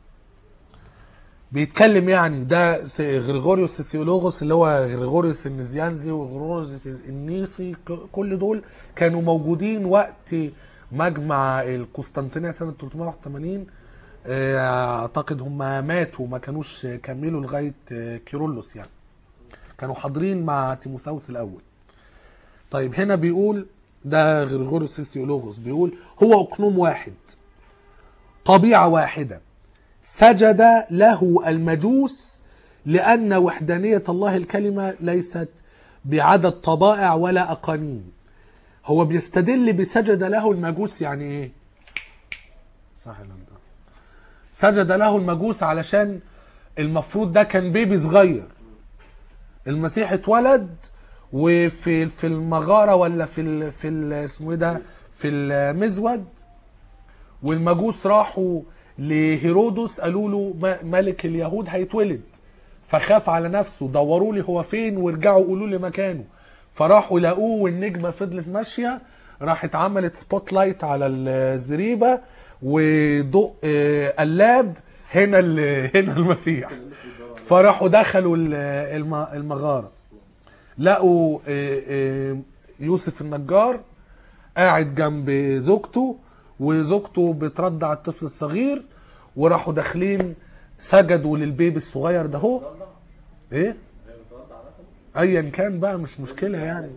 بيتكلم يعني ده ث- غريغوريوس الثيولوغوس اللي هو غريغوريوس النزيانزي وغريغوريوس النيسي ك- كل دول كانوا موجودين وقت مجمع القسطنطينية سنة 381 آه، اعتقد هم ماتوا ما كانوش كملوا لغاية آه، كيرلس يعني كانوا حاضرين مع تيموثاوس الاول طيب هنا بيقول ده غريغوريوس الثيولوغوس بيقول هو اقنوم واحد طبيعة واحدة سجد له المجوس لأن وحدانية الله الكلمة ليست بعدد طبائع ولا أقانيم هو بيستدل بسجد له المجوس يعني ايه صح ولا لا؟ سجد له المجوس علشان المفروض ده كان بيبي صغير المسيح اتولد وفي في المغاره ولا في ال في ال اسمه ايه ده في المزود والمجوس راحوا لهيرودس قالوا له م- ملك اليهود هيتولد فخاف على نفسه دوروا لي هو فين وارجعوا قولوا لي مكانه فراحوا لقوه والنجمه فضلت ماشيه راحت عملت سبوت لايت على الزريبه وضوء آه، قلاب هنا ال- هنا المسيح فراحوا دخلوا ال- الم- المغاره لقوا آه، آه، يوسف النجار قاعد جنب زوجته وزوجته بترضع الطفل الصغير وراحوا داخلين سجدوا للبيبي الصغير ده هو ايه ايا كان بقى مش مشكله يعني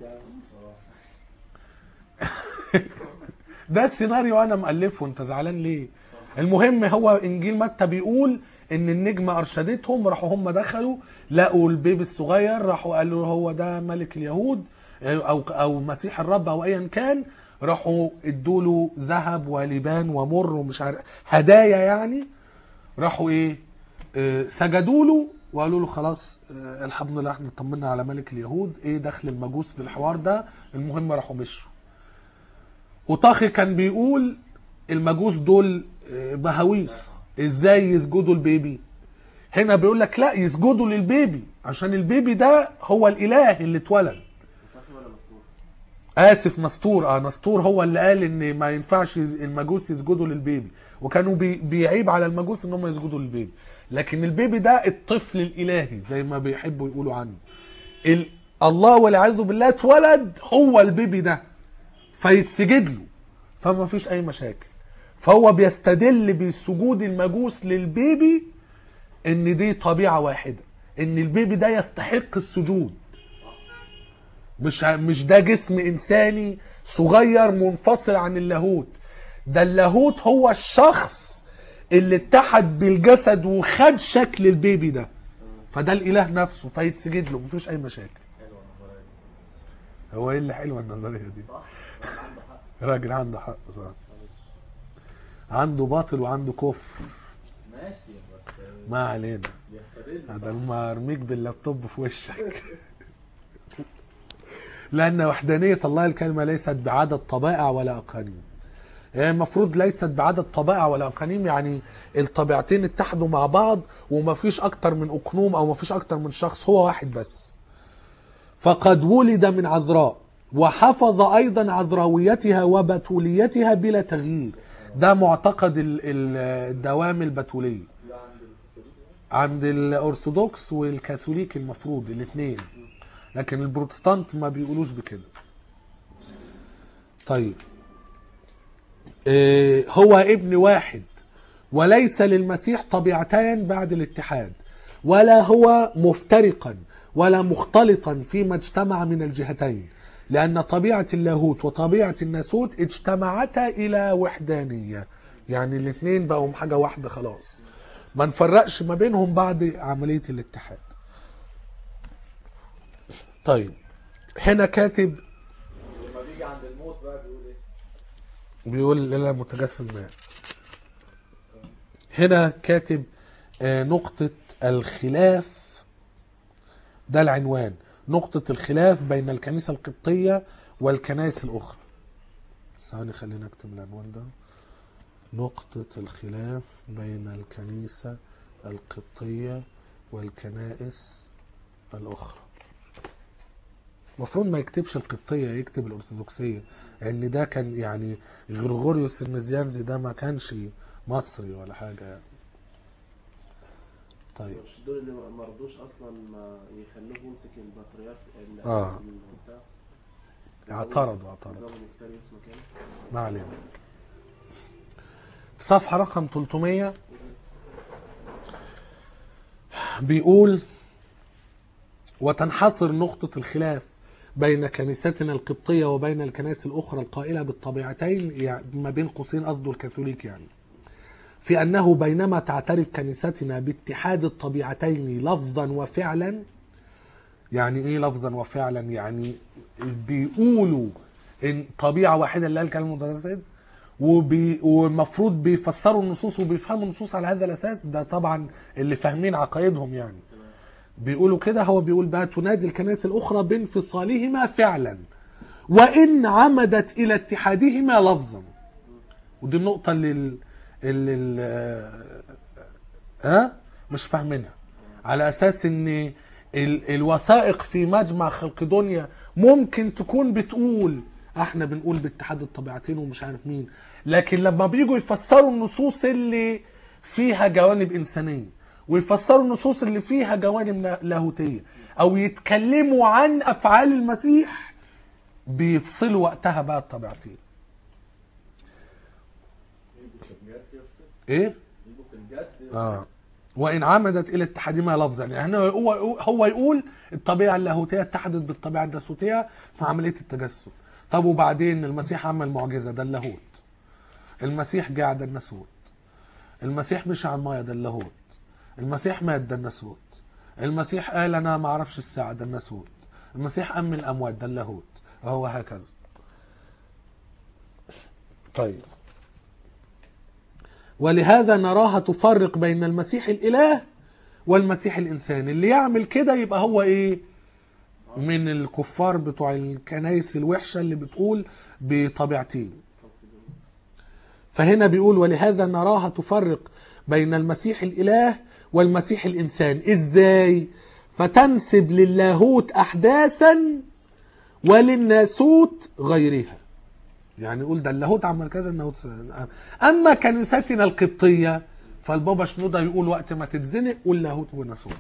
ده السيناريو انا مؤلفه انت زعلان ليه المهم هو انجيل متى بيقول ان النجمه ارشدتهم راحوا هم دخلوا لقوا البيبي الصغير راحوا قالوا هو ده ملك اليهود او او مسيح الرب او ايا كان راحوا ادوا له ذهب ولبان ومر ومش عارف هدايا يعني راحوا ايه آه، سجدوا له وقالوا له خلاص آه، الحمد لله احنا اطمنا على ملك اليهود ايه دخل المجوس في الحوار ده المهم راحوا مشوا وطاخي كان بيقول المجوس دول آه، بهاويس ازاي يسجدوا البيبي هنا بيقول لك لا يسجدوا للبيبي عشان البيبي ده هو الاله اللي اتولد متاخد ولا مستور؟ اسف نسطور اه نسطور هو اللي قال ان ما ينفعش يز- المجوس يسجدوا للبيبي وكانوا بي بيعيب على المجوس ان هم يسجدوا للبيبي لكن البيبي ده الطفل الالهي زي ما بيحبوا يقولوا عنه ال... الله والعياذ بالله اتولد هو البيبي ده فيتسجد له فما فيش اي مشاكل فهو بيستدل بسجود المجوس للبيبي ان دي طبيعه واحده ان البيبي ده يستحق السجود مش مش ده جسم انساني صغير منفصل عن اللاهوت ده اللاهوت هو الشخص اللي اتحد بالجسد وخد شكل البيبي ده فده الاله نفسه فيتسجد له مفيش اي مشاكل هو ايه اللي حلوه النظريه دي راجل عنده حق صح عنده باطل وعنده كفر ماشي بس ما علينا يستدل هذا لما ارميك باللابتوب في وشك لأن وحدانية الله الكلمة ليست بعدد طبائع ولا أقانيم يعني المفروض ليست بعدد طبائع ولا أقانيم يعني الطبيعتين اتحدوا مع بعض وما فيش أكتر من أقنوم أو ما فيش أكتر من شخص هو واحد بس فقد ولد من عذراء وحفظ أيضا عذراويتها وبتوليتها بلا تغيير ده معتقد ال- ال- الدوام البتولية عند الأرثوذكس والكاثوليك المفروض الاثنين لكن البروتستانت ما بيقولوش بكده طيب آه، هو ابن واحد وليس للمسيح طبيعتان بعد الاتحاد ولا هو مفترقا ولا مختلطا فيما اجتمع من الجهتين لأن طبيعة اللاهوت وطبيعة الناسوت اجتمعتا إلى وحدانية يعني الاثنين بقوا حاجة واحدة خلاص ما نفرقش ما بينهم بعد عملية الاتحاد طيب هنا كاتب لما بيجي عند الموت بقى بيقول ايه؟ بيقول لا متجسد مات هنا كاتب آه، نقطة الخلاف ده العنوان نقطة الخلاف بين الكنيسة القبطية والكنائس الأخرى ثواني خلينا أكتب العنوان ده نقطة الخلاف بين الكنيسة القبطية والكنائس الأخرى المفروض ما يكتبش القبطية يكتب الأرثوذكسية لأن ده كان يعني غرغوريوس المزيانزي ده ما كانش مصري ولا حاجة يعني. طيب مش دول اللي ما رضوش اصلا ما يخلوه يمسك البطريرك ال- آه. بتاع اعترضوا اعترضوا نظام نكتاريوس مكانه ما علينا في صفحة رقم 300 بيقول وتنحصر نقطة الخلاف بين كنيستنا القبطية وبين الكنائس الأخرى القائلة بالطبيعتين يعني ما بين قوسين قصده الكاثوليك يعني في أنه بينما تعترف كنيستنا باتحاد الطبيعتين لفظا وفعلا يعني ايه لفظا وفعلا يعني بيقولوا ان طبيعه واحده اللي هي الكلام المتجسد وبي والمفروض بيفسروا النصوص وبيفهموا النصوص على هذا الاساس ده طبعا اللي فاهمين عقائدهم يعني بيقولوا كده هو بيقول بقى تنادي الكنائس الاخرى بانفصالهما فعلا وان عمدت الى اتحادهما لفظا ودي النقطه اللي ال- اللي ال- ها مش فاهمينها على اساس ان ال- الوثائق في مجمع خلقدونيا ممكن تكون بتقول احنا بنقول باتحاد الطبيعتين ومش عارف مين لكن لما بيجوا يفسروا النصوص اللي فيها جوانب انسانيه ويفسروا النصوص اللي فيها جوانب لاهوتيه او يتكلموا عن افعال المسيح بيفصلوا وقتها بقى الطبيعتين يجوا في الجد يفصل ايه يجوا في الجد اه وان عمدت الى اتحادهما لفظا يعني هو هو يقول الطبيعه اللاهوتيه اتحدت بالطبيعه الناسوتيه في عمليه التجسد طب وبعدين المسيح عمل معجزه ده اللاهوت المسيح جاع ده الناسوت المسيح مشي على المايه ده اللاهوت المسيح مات ده الناسوت المسيح قال انا ما اعرفش الساعه ده الناسوت المسيح قام من الاموات ده اللاهوت وهو هكذا طيب ولهذا نراها تفرق بين المسيح الاله والمسيح الانسان اللي يعمل كده يبقى هو ايه من الكفار بتوع الكنايس الوحشه اللي بتقول بطبيعتين فهنا بيقول ولهذا نراها تفرق بين المسيح الاله والمسيح الانسان ازاي فتنسب للاهوت احداثا وللناسوت غيرها يعني يقول ده اللاهوت عمل كذا اللاهوت س- اما كنيستنا القبطيه فالبابا شنوده يقول وقت ما تتزنق قول لاهوت وناسوت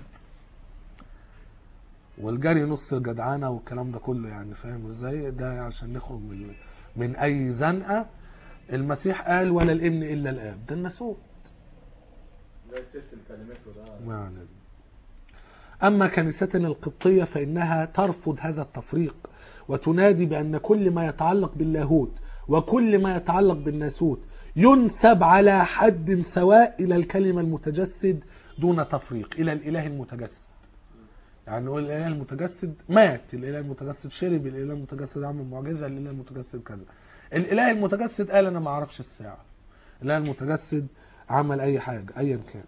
والجري نص الجدعانه والكلام ده كله يعني فاهم ازاي ده عشان نخرج من من اي زنقه المسيح قال ولا الابن الا الاب ده الناسوت زي الست اللي كلمته ده ما علينا. أما كنيستنا القبطية فإنها ترفض هذا التفريق وتنادي بأن كل ما يتعلق باللاهوت وكل ما يتعلق بالناسوت ينسب على حد سواء إلى الكلمة المتجسد دون تفريق إلى الإله المتجسد يعني نقول الإله المتجسد مات الإله المتجسد شرب الإله المتجسد عمل معجزة الإله المتجسد كذا الإله المتجسد قال أنا ما أعرفش الساعة الإله المتجسد عمل أي حاجة أيا كان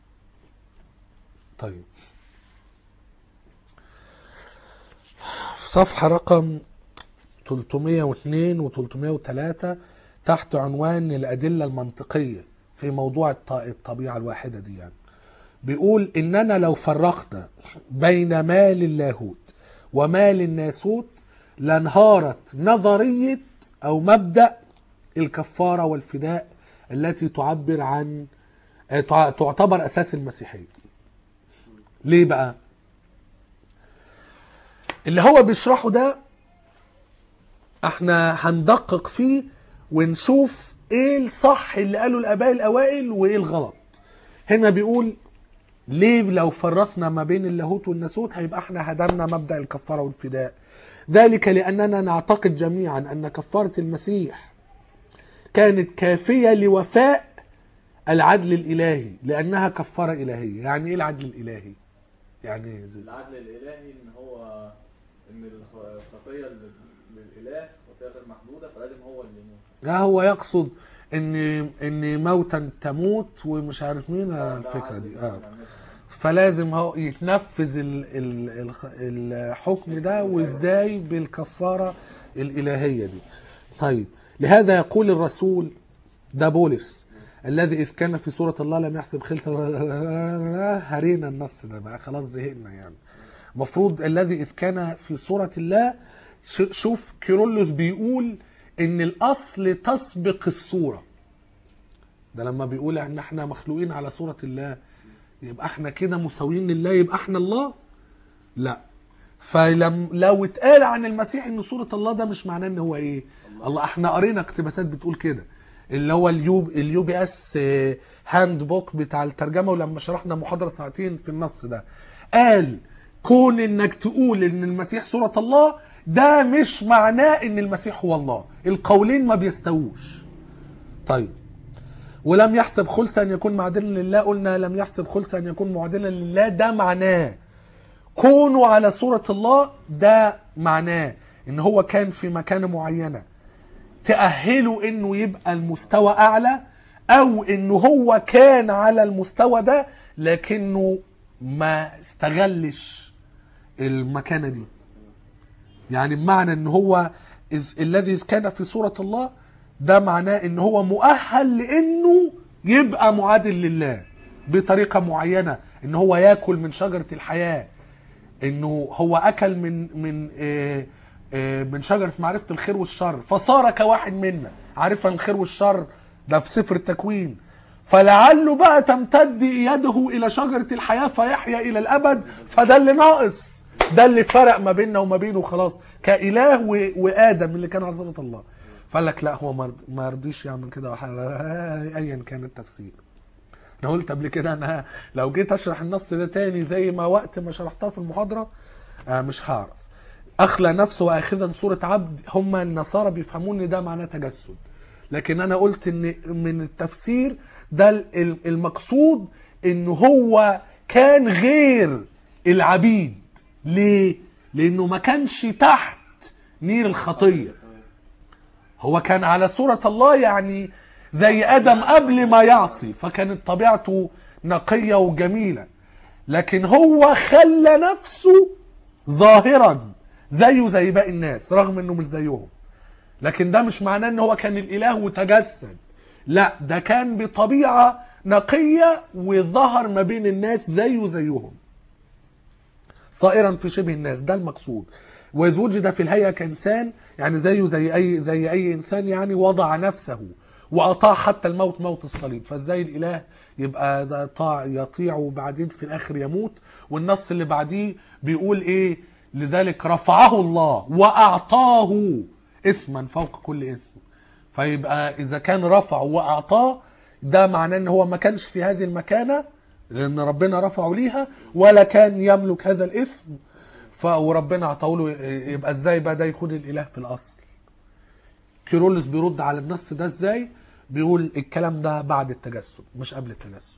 طيب في صفحة رقم 302 و 303 تحت عنوان الأدلة المنطقية في موضوع الط- الطبيعة الواحدة دي يعني بيقول إننا لو فرقنا بين مال اللاهوت ومال الناسوت لانهارت نظرية أو مبدأ الكفارة والفداء التي تعبر عن آه، تع- تعتبر أساس المسيحية ليه بقى؟ اللي هو بيشرحه ده احنا هندقق فيه ونشوف ايه الصح اللي قاله الاباء الاوائل وايه الغلط هنا بيقول ليه لو فرقنا ما بين اللاهوت والناسوت هيبقى احنا هدمنا مبدا الكفاره والفداء ذلك لاننا نعتقد جميعا ان كفاره المسيح كانت كافيه لوفاء العدل الالهي لانها كفاره الهيه يعني ايه العدل الالهي يعني ايه يا زيزو؟ العدل الالهي ان هو ان الخ- الخطيه لل- للاله خطيه غير محدوده فلازم هو اللي يموت لا هو يقصد ان ان موتا تموت ومش عارف مين ده الفكره عدل دي اه نعمتها. فلازم هو يتنفذ ال ال الخ- الحكم ده وازاي بالكفاره الالهيه دي طيب لهذا يقول الرسول ده بولس الذي اذ كان في سوره الله لم يحسب خلة هرينا النص ده بقى خلاص زهقنا يعني المفروض الذي اذ كان في سوره الله ش- شوف كيرلس بيقول ان الاصل تسبق الصوره ده لما بيقول ان احنا مخلوقين على صوره الله يبقى احنا كده مساويين لله يبقى احنا الله لا فلم لو اتقال عن المسيح ان صوره الله ده مش معناه ان هو ايه الله احنا قرينا اقتباسات بتقول كده اللي هو اليو اليو بي اس هاند بوك بتاع الترجمه ولما شرحنا محاضره ساعتين في النص ده قال كون انك تقول ان المسيح صوره الله ده مش معناه ان المسيح هو الله القولين ما بيستووش طيب ولم يحسب خلصا ان يكون معدلا لله قلنا لم يحسب خلصا ان يكون معدلا لله ده معناه كونه على صورة الله ده معناه ان هو كان في مكانة معينة تأهله انه يبقى المستوى اعلى او انه هو كان على المستوى ده لكنه ما استغلش المكانة دي يعني بمعنى ان هو إذ الذي كان في صورة الله ده معناه ان هو مؤهل لانه يبقى معادل لله بطريقة معينة ان هو ياكل من شجرة الحياة انه هو اكل من من آه، آه، من شجرة معرفة الخير والشر فصار كواحد منا عارفا الخير والشر ده في سفر التكوين فلعله بقى تمتد يده الى شجرة الحياة فيحيا الى الابد فده اللي ناقص ده اللي فرق ما بيننا وما بينه خلاص كاله و- وادم اللي كان على صورة الله فقال لك لا هو ما رض- ما رضيش يعمل كده وح- ايا كان التفسير انا قلت قبل كده انا لو جيت اشرح النص ده تاني زي ما وقت ما شرحتها في المحاضره آه مش هعرف اخلى نفسه واخذا صوره عبد هم النصارى بيفهمون ان ده معناه تجسد لكن انا قلت ان من التفسير ده ال- ال- المقصود ان هو كان غير العبيد ليه لانه ما كانش تحت نير الخطيه هو كان على صورة الله يعني زي آدم قبل ما يعصي فكانت طبيعته نقية وجميلة لكن هو خلى نفسه ظاهرا زيه زي باقي الناس رغم انه مش زيهم لكن ده مش معناه ان هو كان الاله وتجسد لا ده كان بطبيعة نقية وظهر ما بين الناس زيه زيهم صائرا في شبه الناس ده المقصود واذ وجد في الهيئه كانسان يعني زيه زي اي زي اي انسان يعني وضع نفسه واطاع حتى الموت موت الصليب فازاي الاله يبقى ده طاع يطيع وبعدين في الاخر يموت والنص اللي بعديه بيقول ايه لذلك رفعه الله واعطاه اسما فوق كل اسم فيبقى اذا كان رفعه واعطاه ده معناه ان هو ما كانش في هذه المكانه لان ربنا رفعه ليها ولا كان يملك هذا الاسم ف وربنا اعطاه له يبقى ازاي بقى ده يكون الاله في الاصل كيرولس بيرد على النص ده ازاي بيقول الكلام ده بعد التجسد مش قبل التجسد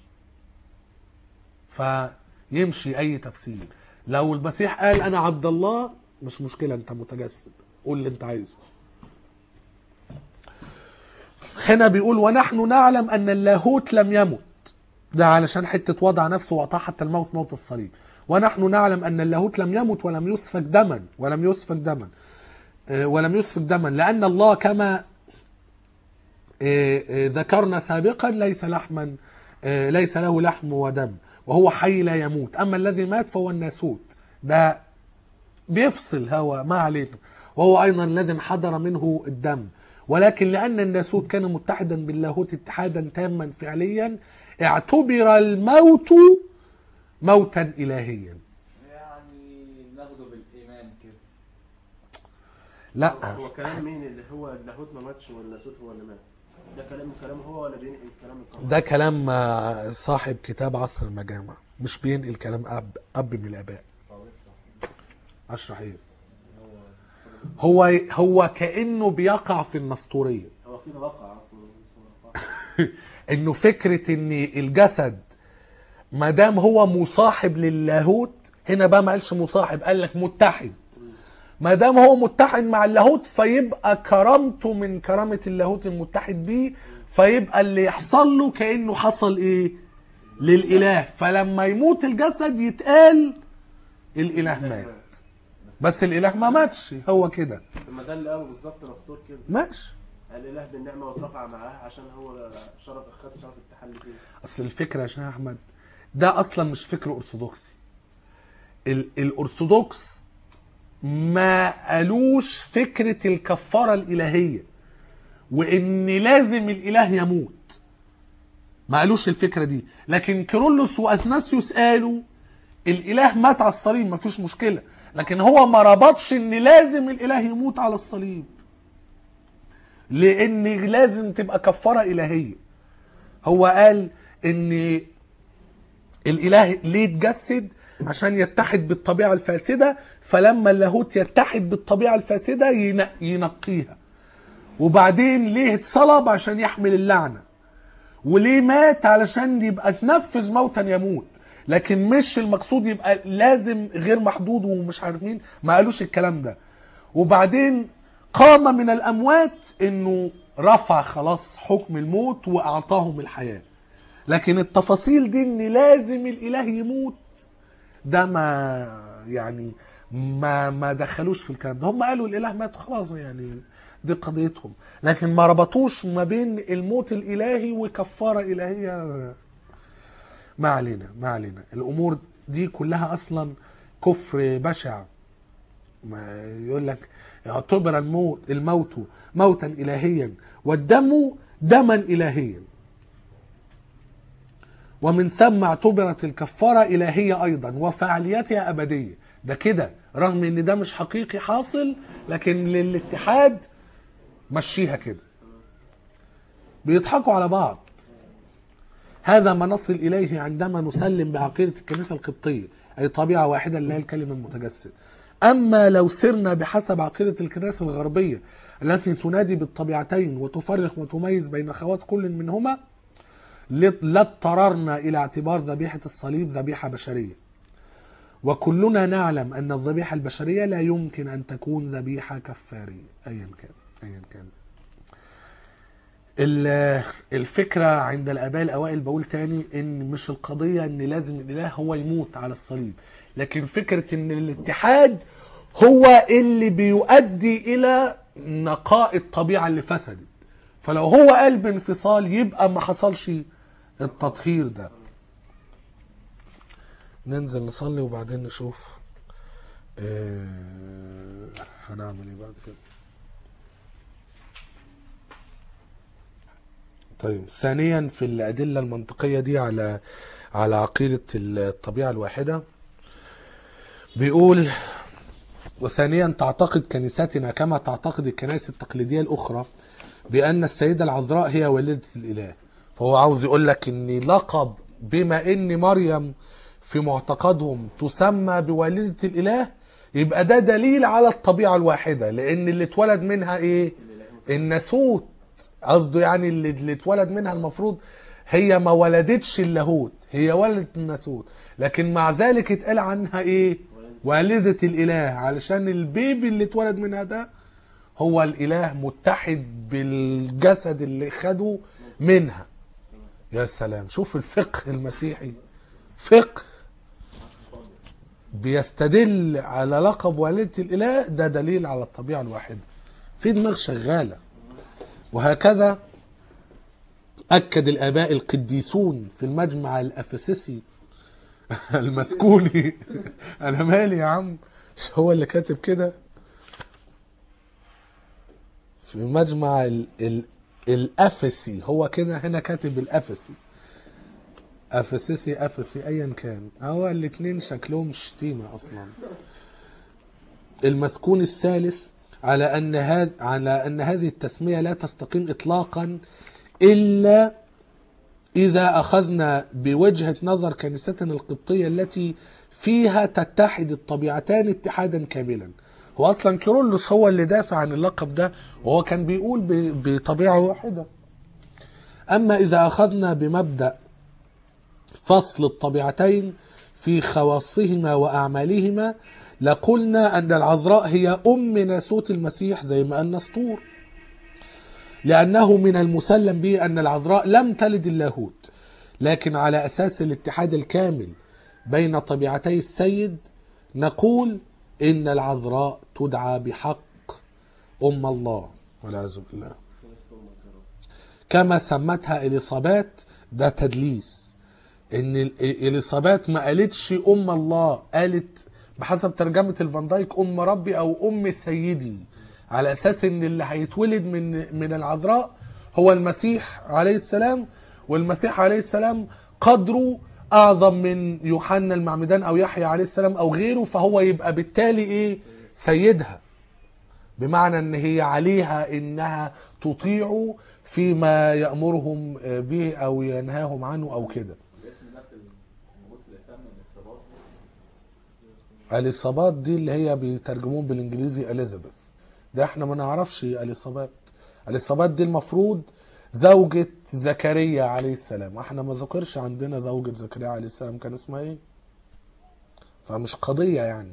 فيمشي اي تفسير لو المسيح قال انا عبد الله مش مشكله انت متجسد قول اللي انت عايزه هنا بيقول ونحن نعلم ان اللاهوت لم يمت ده علشان حته وضع نفسه واطاع حتى الموت موت الصليب ونحن نعلم ان اللاهوت لم يمت ولم يسفك دما ولم يسفك دما آه، ولم يسفك دما لان الله كما آه، آه، ذكرنا سابقا ليس لحما آه، ليس له لحم ودم وهو حي لا يموت اما الذي مات فهو الناسوت ده بيفصل هوا ما علينا وهو ايضا الذي انحدر منه الدم ولكن لان الناسوت كان متحدا باللاهوت اتحادا تاما فعليا اعتبر الموت موتا الهيا يعني ناخده بالايمان كده لا هو كلام مين اللي هو اللاهوت ما ماتش والناسوت هو اللي مات ده كلام كلامه هو ولا بينقل كلام القرآن؟ ده كلام آه، صاحب كتاب عصر المجامع مش بينقل كلام اب اب من الاباء اشرح ايه هو هو كانه بيقع في النسطوريه هو كده وقع اصلا وقع. انه فكره ان الجسد ما دام هو مصاحب للاهوت هنا بقى ما قالش مصاحب قال لك متحد ما دام هو متحد مع اللاهوت فيبقى كرامته من كرامه اللاهوت المتحد بيه فيبقى اللي يحصل له كانه حصل ايه للاله فلما يموت الجسد يتقال الاله مات بس الاله ما ماتش هو كده لما ده اللي قاله بالظبط نسطور كده ماشي الاله بالنعمه واترفع معاه عشان هو شرف خد شرف التحلي فيه اصل الفكره يا شيخ احمد ده اصلا مش فكر ارثوذكسي ال- الارثوذكس ما قالوش فكره الكفاره الالهيه وان لازم الاله يموت ما قالوش الفكره دي لكن كيرلس واثناسيوس قالوا الاله مات على الصليب ما فيش مشكله لكن هو ما ربطش ان لازم الاله يموت على الصليب لان لازم تبقى كفاره الهيه هو قال ان الاله ليه اتجسد عشان يتحد بالطبيعه الفاسده فلما اللاهوت يتحد بالطبيعه الفاسده ين- ينقيها وبعدين ليه اتصلب عشان يحمل اللعنه وليه مات علشان يبقى تنفذ موتا يموت لكن مش المقصود يبقى لازم غير محدود ومش عارف مين ما قالوش الكلام ده وبعدين قام من الاموات انه رفع خلاص حكم الموت واعطاهم الحياه لكن التفاصيل دي ان لازم الاله يموت ده ما يعني ما ما دخلوش في الكلام ده هم قالوا الاله مات خلاص يعني دي قضيتهم لكن ما ربطوش ما بين الموت الالهي وكفاره الهيه ما علينا ما علينا الامور دي كلها اصلا كفر بشع ما يقول لك اعتبر الموت الموت موتا الهيا والدم دما الهيا ومن ثم اعتبرت الكفاره الهيه ايضا وفعاليتها ابديه ده كده رغم ان ده مش حقيقي حاصل لكن للاتحاد مشيها كده بيضحكوا على بعض هذا ما نصل اليه عندما نسلم بعقيده الكنيسه القبطيه اي طبيعه واحده اللي هي الكلمه المتجسد اما لو سرنا بحسب عقيده الكنائس الغربيه التي تنادي بالطبيعتين وتفرق وتميز بين خواص كل منهما لاضطررنا الى اعتبار ذبيحه الصليب ذبيحه بشريه وكلنا نعلم ان الذبيحه البشريه لا يمكن ان تكون ذبيحه كفاريه ايا كان ايا كان ال- الفكره عند الاباء الاوائل بقول تاني ان مش القضيه ان لازم الاله هو يموت على الصليب لكن فكره ان الاتحاد هو اللي بيؤدي الى نقاء الطبيعه اللي فسدت فلو هو قلب انفصال يبقى ما حصلش التطهير ده ننزل نصلي وبعدين نشوف آه، هنعمل ايه بعد كده طيب ثانيا في الأدلة المنطقية دي على على عقيدة الطبيعة الواحدة بيقول وثانيا تعتقد كنيستنا كما تعتقد الكنائس التقليدية الأخرى بأن السيدة العذراء هي والدة الإله فهو عاوز يقول لك ان لقب بما ان مريم في معتقدهم تسمى بوالدة الإله يبقى ده دليل على الطبيعة الواحدة لأن اللي اتولد منها إيه؟ الناسوت قصده يعني اللي, اللي اتولد منها المفروض هي ما ولدتش اللاهوت هي ولدت الناسوت لكن مع ذلك اتقال عنها ايه والدة الاله علشان البيبي اللي اتولد منها ده هو الاله متحد بالجسد اللي خده منها يا سلام شوف الفقه المسيحي فقه بيستدل على لقب والدة الاله ده دليل على الطبيعة الواحدة في دماغ شغالة وهكذا أكد الآباء القديسون في المجمع الأفسسي المسكوني أنا مالي يا عم مش هو اللي كاتب كده في مجمع ال ال الأفسي هو كده هنا كاتب الأفسي أفسسي أفسي أيا كان هو الاتنين شكلهم شتيمة أصلا المسكون الثالث على أن هذا على أن هذه التسمية لا تستقيم إطلاقا إلا إذا أخذنا بوجهة نظر كنيستنا القبطية التي فيها تتحد الطبيعتان اتحادا كاملا هو أصلا كيرلس هو اللي دافع عن اللقب ده وهو كان بيقول ب- بطبيعة واحدة أما إذا أخذنا بمبدأ فصل الطبيعتين في خواصهما وأعمالهما لقلنا أن العذراء هي أم ناسوت المسيح زي ما قال نسطور لأنه من المسلم به أن العذراء لم تلد اللاهوت لكن على أساس الاتحاد الكامل بين طبيعتي السيد نقول إن العذراء تدعى بحق أم الله والعياذ بالله كما سمتها إليصابات ده تدليس ان ال- اليصابات ما قالتش ام الله قالت بحسب ترجمه الفان دايك ام ربي او ام سيدي على اساس ان اللي هيتولد من من العذراء هو المسيح عليه السلام والمسيح عليه السلام قدره اعظم من يوحنا المعمدان او يحيى عليه السلام او غيره فهو يبقى بالتالي ايه سيدها بمعنى ان هي عليها انها تطيع فيما يامرهم به او ينهاهم عنه او كده الاسم ده في موجود في الاسلام من الاختبار اليصابات دي اللي هي بيترجموه بالانجليزي اليزابيث ده احنا ما نعرفش اليصابات اليصابات دي المفروض زوجة زكريا عليه السلام احنا ما ذكرش عندنا زوجة زكريا عليه السلام كان اسمها ايه فمش قضية يعني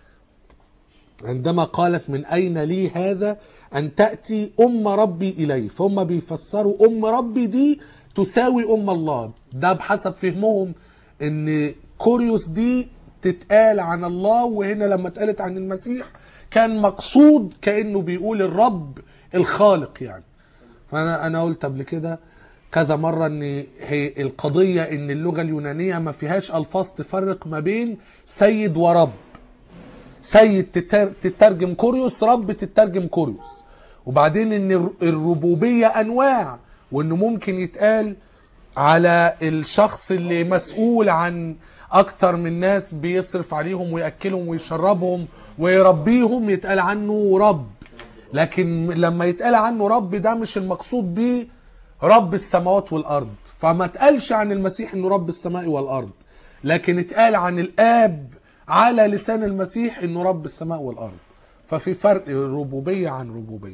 عندما قالت من أين لي هذا أن تأتي أم ربي إلي فهم بيفسروا أم ربي دي تساوي أم الله ده بحسب فهمهم أن كوريوس دي تتقال عن الله وهنا لما اتقالت عن المسيح كان مقصود كأنه بيقول الرب الخالق يعني فأنا أنا قلت قبل كده كذا مرة ان هي القضية ان اللغة اليونانية ما فيهاش الفاظ تفرق ما بين سيد ورب سيد تتر- تترجم كوريوس رب تترجم كوريوس وبعدين ان الر- الربوبية انواع وانه ممكن يتقال على الشخص اللي مسؤول عن اكتر من ناس بيصرف عليهم ويأكلهم ويشربهم ويربيهم يتقال عنه رب لكن لما يتقال عنه رب ده مش المقصود بيه رب السماوات والارض فما اتقالش عن المسيح انه رب السماء والارض لكن اتقال عن الاب على لسان المسيح انه رب السماء والارض ففي فرق ربوبيه عن ربوبيه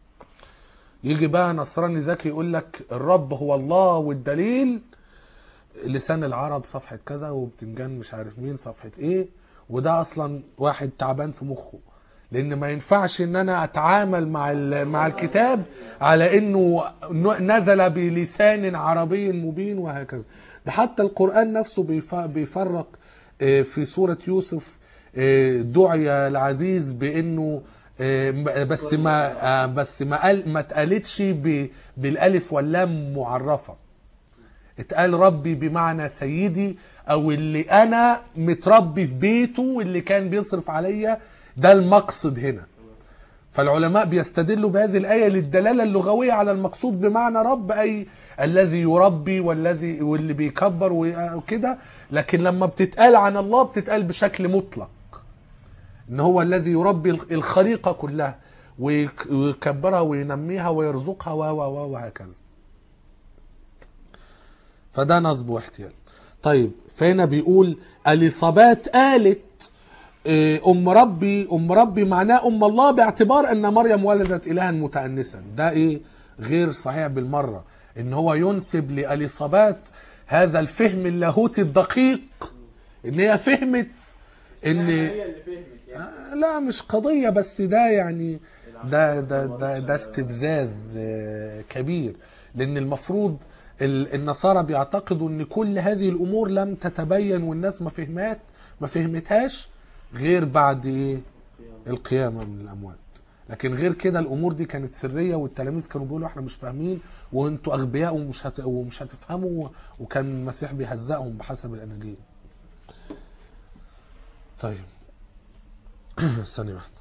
يجي بقى نصراني ذكي يقول لك الرب هو الله والدليل لسان العرب صفحة كذا وبتنجان مش عارف مين صفحة ايه وده اصلا واحد تعبان في مخه لان ما ينفعش ان انا اتعامل مع ال- مع الكتاب على انه ن- نزل بلسان عربي مبين وهكذا ده حتى القرآن نفسه بيف- بيفرق آه، في سورة يوسف آه، دعي العزيز بانه آه، م- بس ما آه، بس ما قال ما اتقالتش ب- بالالف واللام معرفه اتقال ربي بمعنى سيدي او اللي انا متربي في بيته واللي كان بيصرف عليا ده المقصد هنا فالعلماء بيستدلوا بهذه الآية للدلالة اللغوية على المقصود بمعنى رب أي الذي يربي والذي واللي بيكبر وكده لكن لما بتتقال عن الله بتتقال بشكل مطلق ان هو الذي يربي الخليقة كلها ويك- ويكبرها وينميها ويرزقها و و و وهكذا فده نصب واحتيال طيب فهنا بيقول اليصابات قالت إيه، ام ربي ام ربي معناه ام الله باعتبار ان مريم ولدت الها متانسا ده ايه غير صحيح بالمره ان هو ينسب لاليصابات هذا الفهم اللاهوتي الدقيق ان هي فهمت ان هي اللي فهمت يعني آه، لا مش قضية بس ده يعني ده ده ده, ده استفزاز آه، كبير لأن المفروض ال- النصارى بيعتقدوا ان كل هذه الامور لم تتبين والناس ما فهمت ما فهمتهاش غير بعد ايه القيامه من الاموات لكن غير كده الامور دي كانت سريه والتلاميذ كانوا بيقولوا احنا مش فاهمين وانتوا اغبياء ومش هت... ومش هتفهموا وكان المسيح بيهزقهم بحسب الاناجيل طيب ثانيه واحده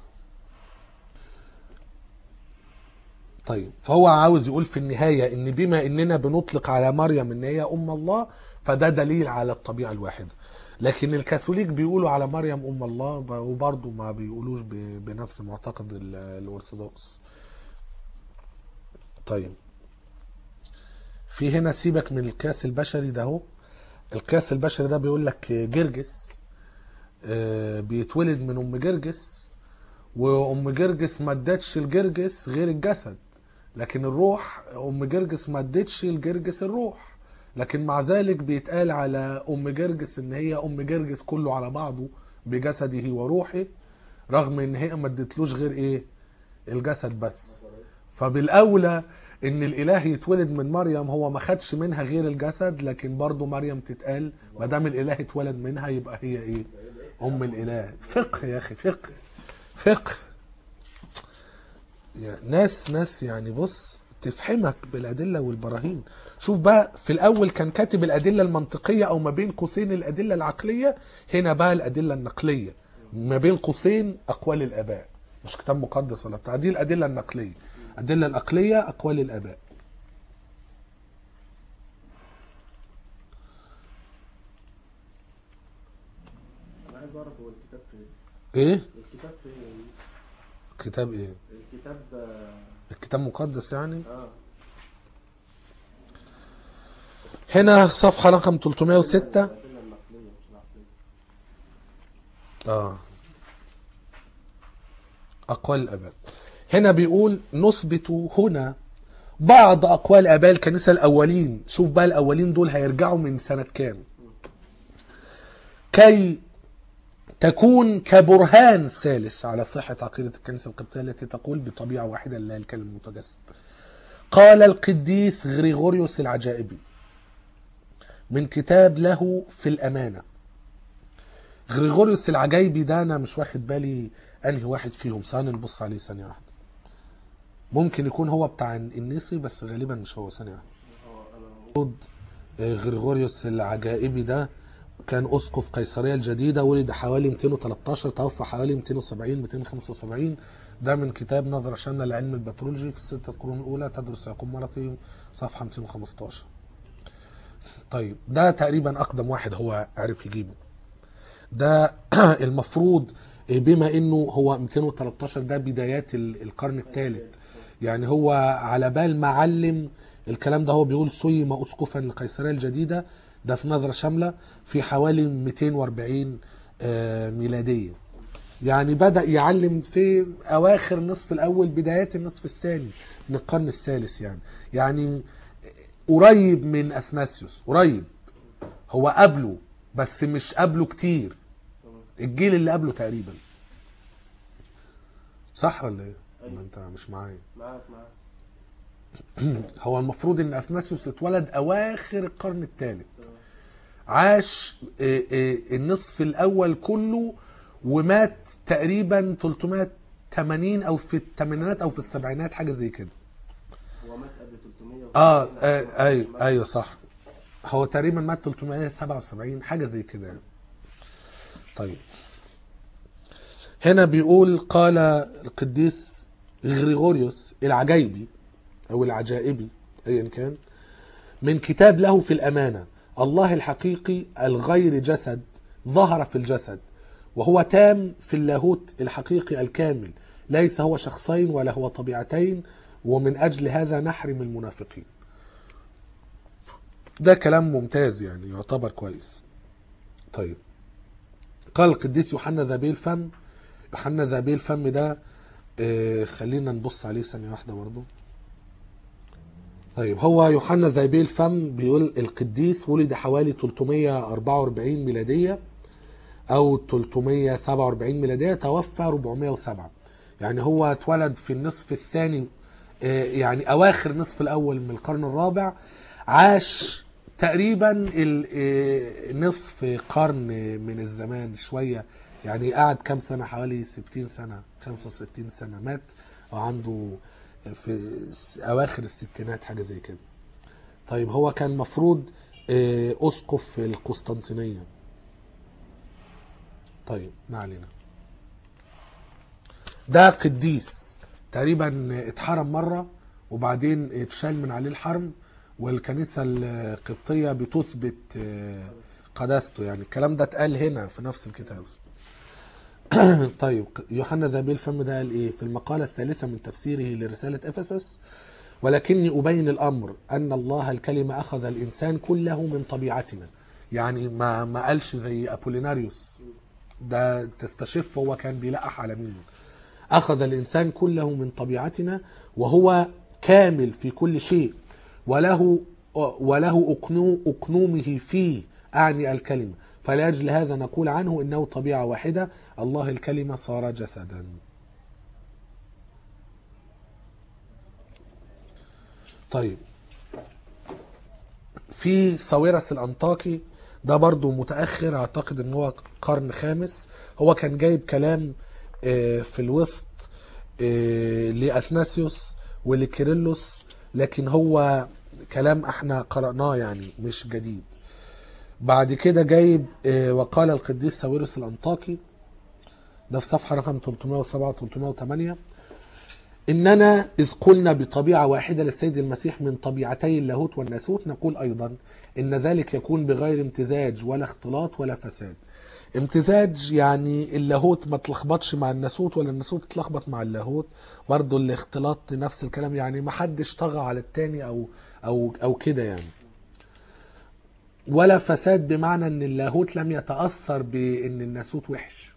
طيب فهو عاوز يقول في النهاية ان بما اننا بنطلق على مريم ان هي ام الله فده دليل على الطبيعة الواحدة لكن الكاثوليك بيقولوا على مريم ام الله ب- وبرضه ما بيقولوش ب- بنفس معتقد ال- الارثوذكس طيب في هنا سيبك من القياس البشري ده اهو القياس البشري ده بيقول لك جرجس آه، بيتولد من ام جرجس وام جرجس ما ادتش الجرجس غير الجسد لكن الروح ام جرجس ما ادتش الجرجس الروح لكن مع ذلك بيتقال على ام جرجس ان هي ام جرجس كله على بعضه بجسده وروحه رغم ان هي ما ادتلوش غير ايه الجسد بس فبالاولى ان الاله يتولد من مريم هو ما خدش منها غير الجسد لكن برضه مريم تتقال ما دام الاله اتولد منها يبقى هي ايه ام الاله فقه يا اخي فقه فقه يا ناس ناس يعني بص تفهمك بالادله والبراهين شوف بقى في الاول كان كاتب الادله المنطقيه او ما بين قوسين الادله العقليه هنا بقى الادله النقليه ما بين قوسين اقوال الاباء مش كتاب مقدس ولا بتاع دي الادله النقليه الادله العقليه اقوال الاباء انا عايز اعرف هو الكتاب فين ايه الكتاب فين كتاب ايه الكتاب آه، الكتاب مقدس يعني اه هنا صفحه رقم 306 الادله النقليه مش العقليه اه أقوال الآباء هنا بيقول نثبت هنا بعض أقوال آباء الكنيسة الأولين شوف بقى الأولين دول هيرجعوا من سنة كام كي تكون كبرهان ثالث على صحة عقيدة الكنيسة القبطية التي تقول بطبيعة واحدة لله الكلمة المتجسد قال القديس غريغوريوس العجائبي من كتاب له في الأمانة غريغوريوس العجايبي ده انا مش واخد بالي انهي واحد فيهم ثاني نبص عليه ثانيه واحده ممكن يكون هو بتاع النيسي بس غالبا مش هو ثانيه واحده هو انا المفروض آه، غريغوريوس العجائبي ده كان اسقف قيصريه الجديده ولد حوالي 213 توفى حوالي 270 275 ده من كتاب نظره شامله لعلم البترولوجي في الستة قرون الاولى تدرس يعقوب مرتي صفحه 215 طيب ده تقريبا اقدم واحد هو عرف يجيبه ده المفروض بما انه هو 213 ده بدايات ال- القرن الثالث يعني هو على بال ما علم الكلام ده هو بيقول سيم اسقفا القيصريه الجديده ده في نظره شامله في حوالي 240 آه، ميلاديه يعني بدا يعلم في اواخر النصف الاول بدايات النصف الثاني من القرن الثالث يعني يعني قريب من اثناسيوس قريب هو قبله بس مش قبله كتير الجيل اللي قبله تقريبا صح ولا ايه؟ ولا انت مش معايا؟ معاك معاك هو المفروض ان اثناسيوس اتولد اواخر القرن الثالث عاش آه، آه، النصف الاول كله ومات تقريبا 380 او في الثمانينات او في السبعينات حاجه زي كده هو مات قبل 300 اه آه، ايوه ايوه صح هو تقريبا مات 377 حاجه زي كده يعني. طيب هنا بيقول قال القديس غريغوريوس العجايبي او العجائبي ايا كان من كتاب له في الامانه الله الحقيقي الغير جسد ظهر في الجسد وهو تام في اللاهوت الحقيقي الكامل ليس هو شخصين ولا هو طبيعتين ومن اجل هذا نحرم المنافقين ده كلام ممتاز يعني يعتبر كويس طيب قال القديس يوحنا ذبي الفم يوحنا ذبي الفم ده آه، خلينا نبص عليه ثانية واحدة برضو طيب هو يوحنا ذبي الفم بيقول القديس ولد حوالي 344 ميلادية أو 347 ميلادية توفى 407 يعني هو اتولد في النصف الثاني آه، يعني أواخر النصف الأول من القرن الرابع عاش تقريبا ال- آه، نصف قرن من الزمان شوية يعني قعد كام سنة حوالي 60 سنة 65 سنة مات وعنده في س- أواخر الستينات حاجة زي كده طيب هو كان مفروض آه، أسقف في القسطنطينية طيب ما علينا ده قديس تقريبا اتحرم مرة وبعدين اتشال من عليه الحرم والكنيسة القبطية بتثبت آه، قداسته يعني الكلام ده اتقال هنا في نفس الكتاب طيب يوحنا ذبي الفم ده قال ايه في المقالة الثالثة من تفسيره لرسالة افسس ولكني أبين الأمر أن الله الكلمة أخذ الإنسان كله من طبيعتنا يعني ما ما قالش زي أبوليناريوس ده تستشف هو كان بيلقح على مين أخذ الإنسان كله من طبيعتنا وهو كامل في كل شيء وله وله أقنو أقنومه فيه أعني الكلمة فلأجل هذا نقول عنه إنه طبيعة واحدة الله الكلمة صار جسدا طيب في ساويرس الأنطاكي ده برضو متأخر أعتقد إن هو قرن خامس هو كان جايب كلام آه، في الوسط آه، لأثناسيوس ولكيرلس لكن هو كلام احنا قرأناه يعني مش جديد بعد كده جايب آه، وقال القديس ساويرس الأنطاكي ده في صفحة رقم 307 و 308 إننا إذ قلنا بطبيعة واحدة للسيد المسيح من طبيعتي اللاهوت والناسوت نقول أيضا إن ذلك يكون بغير امتزاج ولا اختلاط ولا فساد امتزاج يعني اللاهوت ما تلخبطش مع الناسوت ولا الناسوت تلخبط مع اللاهوت برضه الاختلاط نفس الكلام يعني ما حدش طغى على التاني أو أو أو كده يعني ولا فساد بمعنى ان اللاهوت لم يتأثر بان الناسوت وحش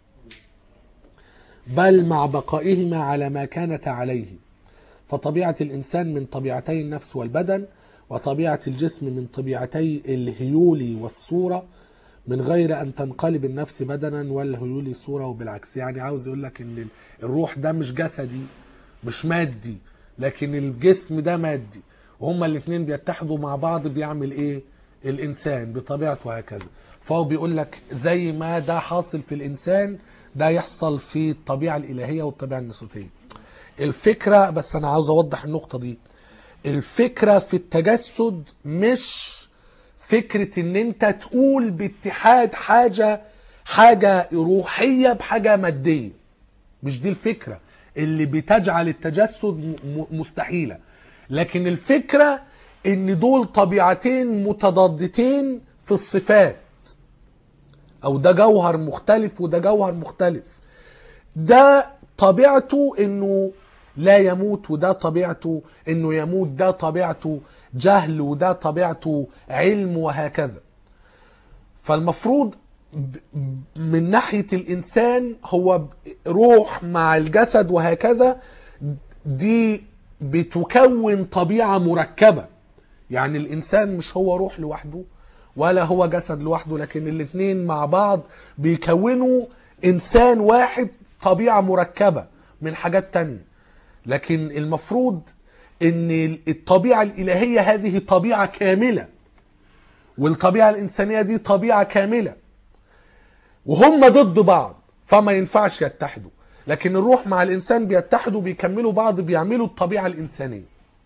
بل مع بقائهما على ما كانت عليه فطبيعة الإنسان من طبيعتي النفس والبدن وطبيعة الجسم من طبيعتي الهيول والصورة من غير أن تنقلب النفس بدنا والهيول صورة وبالعكس يعني عاوز يقول لك إن الروح ده مش جسدي مش مادي لكن الجسم ده مادي وهما الاثنين بيتحدوا مع بعض بيعمل ايه الانسان بطبيعته هكذا فهو بيقول لك زي ما ده حاصل في الانسان ده يحصل في الطبيعه الالهيه والطبيعه النسوتيه الفكره بس انا عاوز اوضح النقطه دي الفكره في التجسد مش فكره ان انت تقول باتحاد حاجه حاجه روحيه بحاجه ماديه مش دي الفكره اللي بتجعل التجسد م- م- مستحيله لكن الفكره ان دول طبيعتين متضادتين في الصفات او ده جوهر مختلف وده جوهر مختلف ده طبيعته انه لا يموت وده طبيعته انه يموت ده طبيعته جهل وده طبيعته علم وهكذا فالمفروض ب- ب- من ناحية الإنسان هو ب- روح مع الجسد وهكذا دي بتكون طبيعة مركبة يعني الإنسان مش هو روح لوحده ولا هو جسد لوحده لكن الاتنين مع بعض بيكونوا إنسان واحد طبيعة مركبة من حاجات تانية لكن المفروض ان الطبيعة الإلهية هذه طبيعة كاملة والطبيعة الإنسانية دي طبيعة كاملة وهم ضد بعض فما ينفعش يتحدوا لكن الروح مع الإنسان بيتحدوا بيكملوا بعض بيعملوا الطبيعة الإنسانية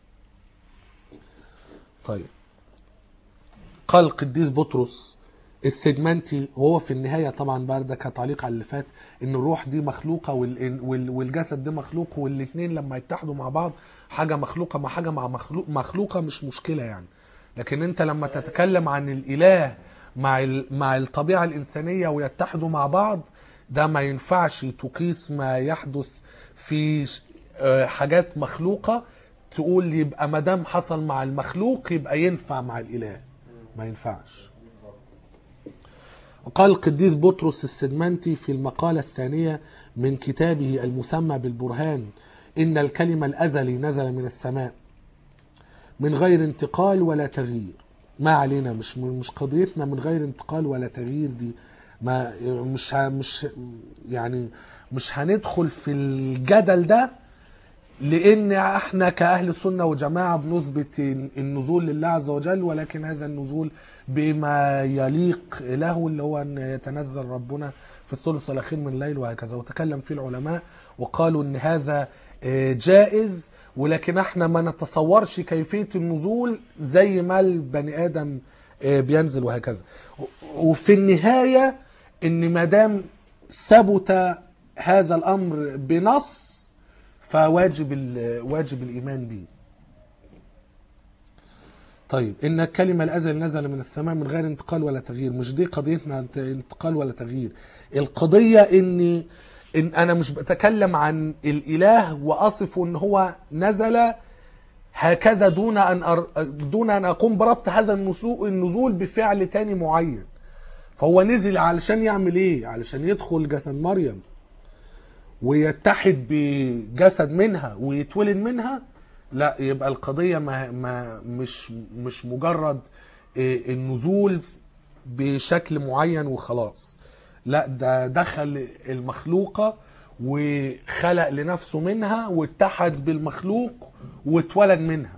طيب قال القديس بطرس السجمنتي وهو في النهاية طبعا بقى ده كتعليق على اللي فات ان الروح دي مخلوقة وال- وال- والجسد ده مخلوق والاثنين لما يتحدوا مع بعض حاجة مخلوقة مع حاجة مع مخلوق مخلوقة مش مشكلة يعني لكن انت لما تتكلم عن الاله مع ال- مع الطبيعة الانسانية ويتحدوا مع بعض ده ما ينفعش تقيس ما يحدث في ش- آه، حاجات مخلوقة تقول يبقى ما دام حصل مع المخلوق يبقى ينفع مع الاله ما ينفعش وقال القديس بطرس السدمنتي في المقالة الثانية من كتابه المسمى بالبرهان إن الكلمة الأزلي نزل من السماء من غير انتقال ولا تغيير ما علينا مش مش قضيتنا من غير انتقال ولا تغيير دي ما مش ه- مش يعني مش هندخل في الجدل ده لان احنا كاهل السنه وجماعه بنثبت النزول لله عز وجل ولكن هذا النزول بما يليق له اللي هو ان يتنزل ربنا في الثلث الاخير من الليل وهكذا وتكلم فيه العلماء وقالوا ان هذا آه، جائز ولكن احنا ما نتصورش كيفيه النزول زي ما البني ادم آه، بينزل وهكذا و- وفي النهايه ان ما دام ثبت هذا الامر بنص فواجب ال- واجب الايمان به طيب ان الكلمه الازل نزل من السماء من غير انتقال ولا تغيير مش دي قضيتنا انت- انتقال ولا تغيير القضيه اني ان انا مش بتكلم عن الاله واصفه ان هو نزل هكذا دون ان أر... دون ان اقوم بربط هذا النسو- النزول بفعل تاني معين فهو نزل علشان يعمل ايه علشان يدخل جسد مريم ويتحد بجسد منها ويتولد منها لا يبقى القضيه ما ما مش مش مجرد إيه، النزول بشكل معين وخلاص لا ده دخل المخلوقه وخلق لنفسه منها واتحد بالمخلوق واتولد منها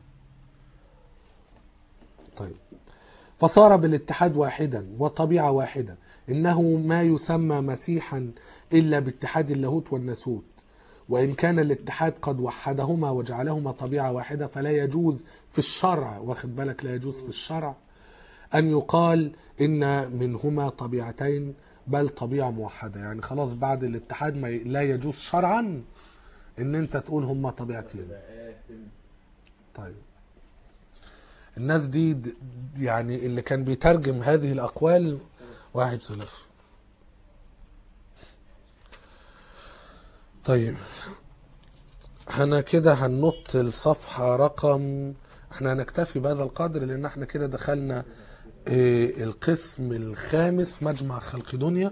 طيب فصار بالاتحاد واحدا وطبيعة واحدة إنه ما يسمى مسيحا إلا باتحاد اللاهوت والناسوت وإن كان الاتحاد قد وحدهما وجعلهما طبيعة واحدة فلا يجوز في الشرع واخد بالك لا يجوز في الشرع أن يقال إن منهما طبيعتين بل طبيعة موحدة يعني خلاص بعد الاتحاد ما ي- لا يجوز شرعا إن أنت تقول هما طبيعتين بقى آثم طيب الناس دي د- يعني اللي كان بيترجم هذه الأقوال واحد سلف طيب احنا كده هننط الصفحة رقم احنا هنكتفي بهذا القدر لان احنا كده دخلنا اه القسم الخامس مجمع خلق دنيا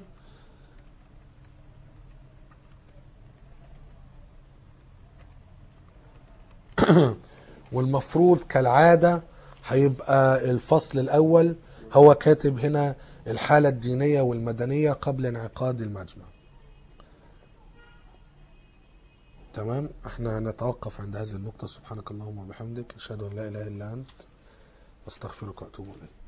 والمفروض كالعادة هيبقى الفصل الأول هو كاتب هنا الحالة الدينية والمدنية قبل انعقاد المجمع تمام احنا نتوقف عند هذه النقطة سبحانك اللهم وبحمدك اشهد ان لا اله الا انت استغفرك واتوب اليك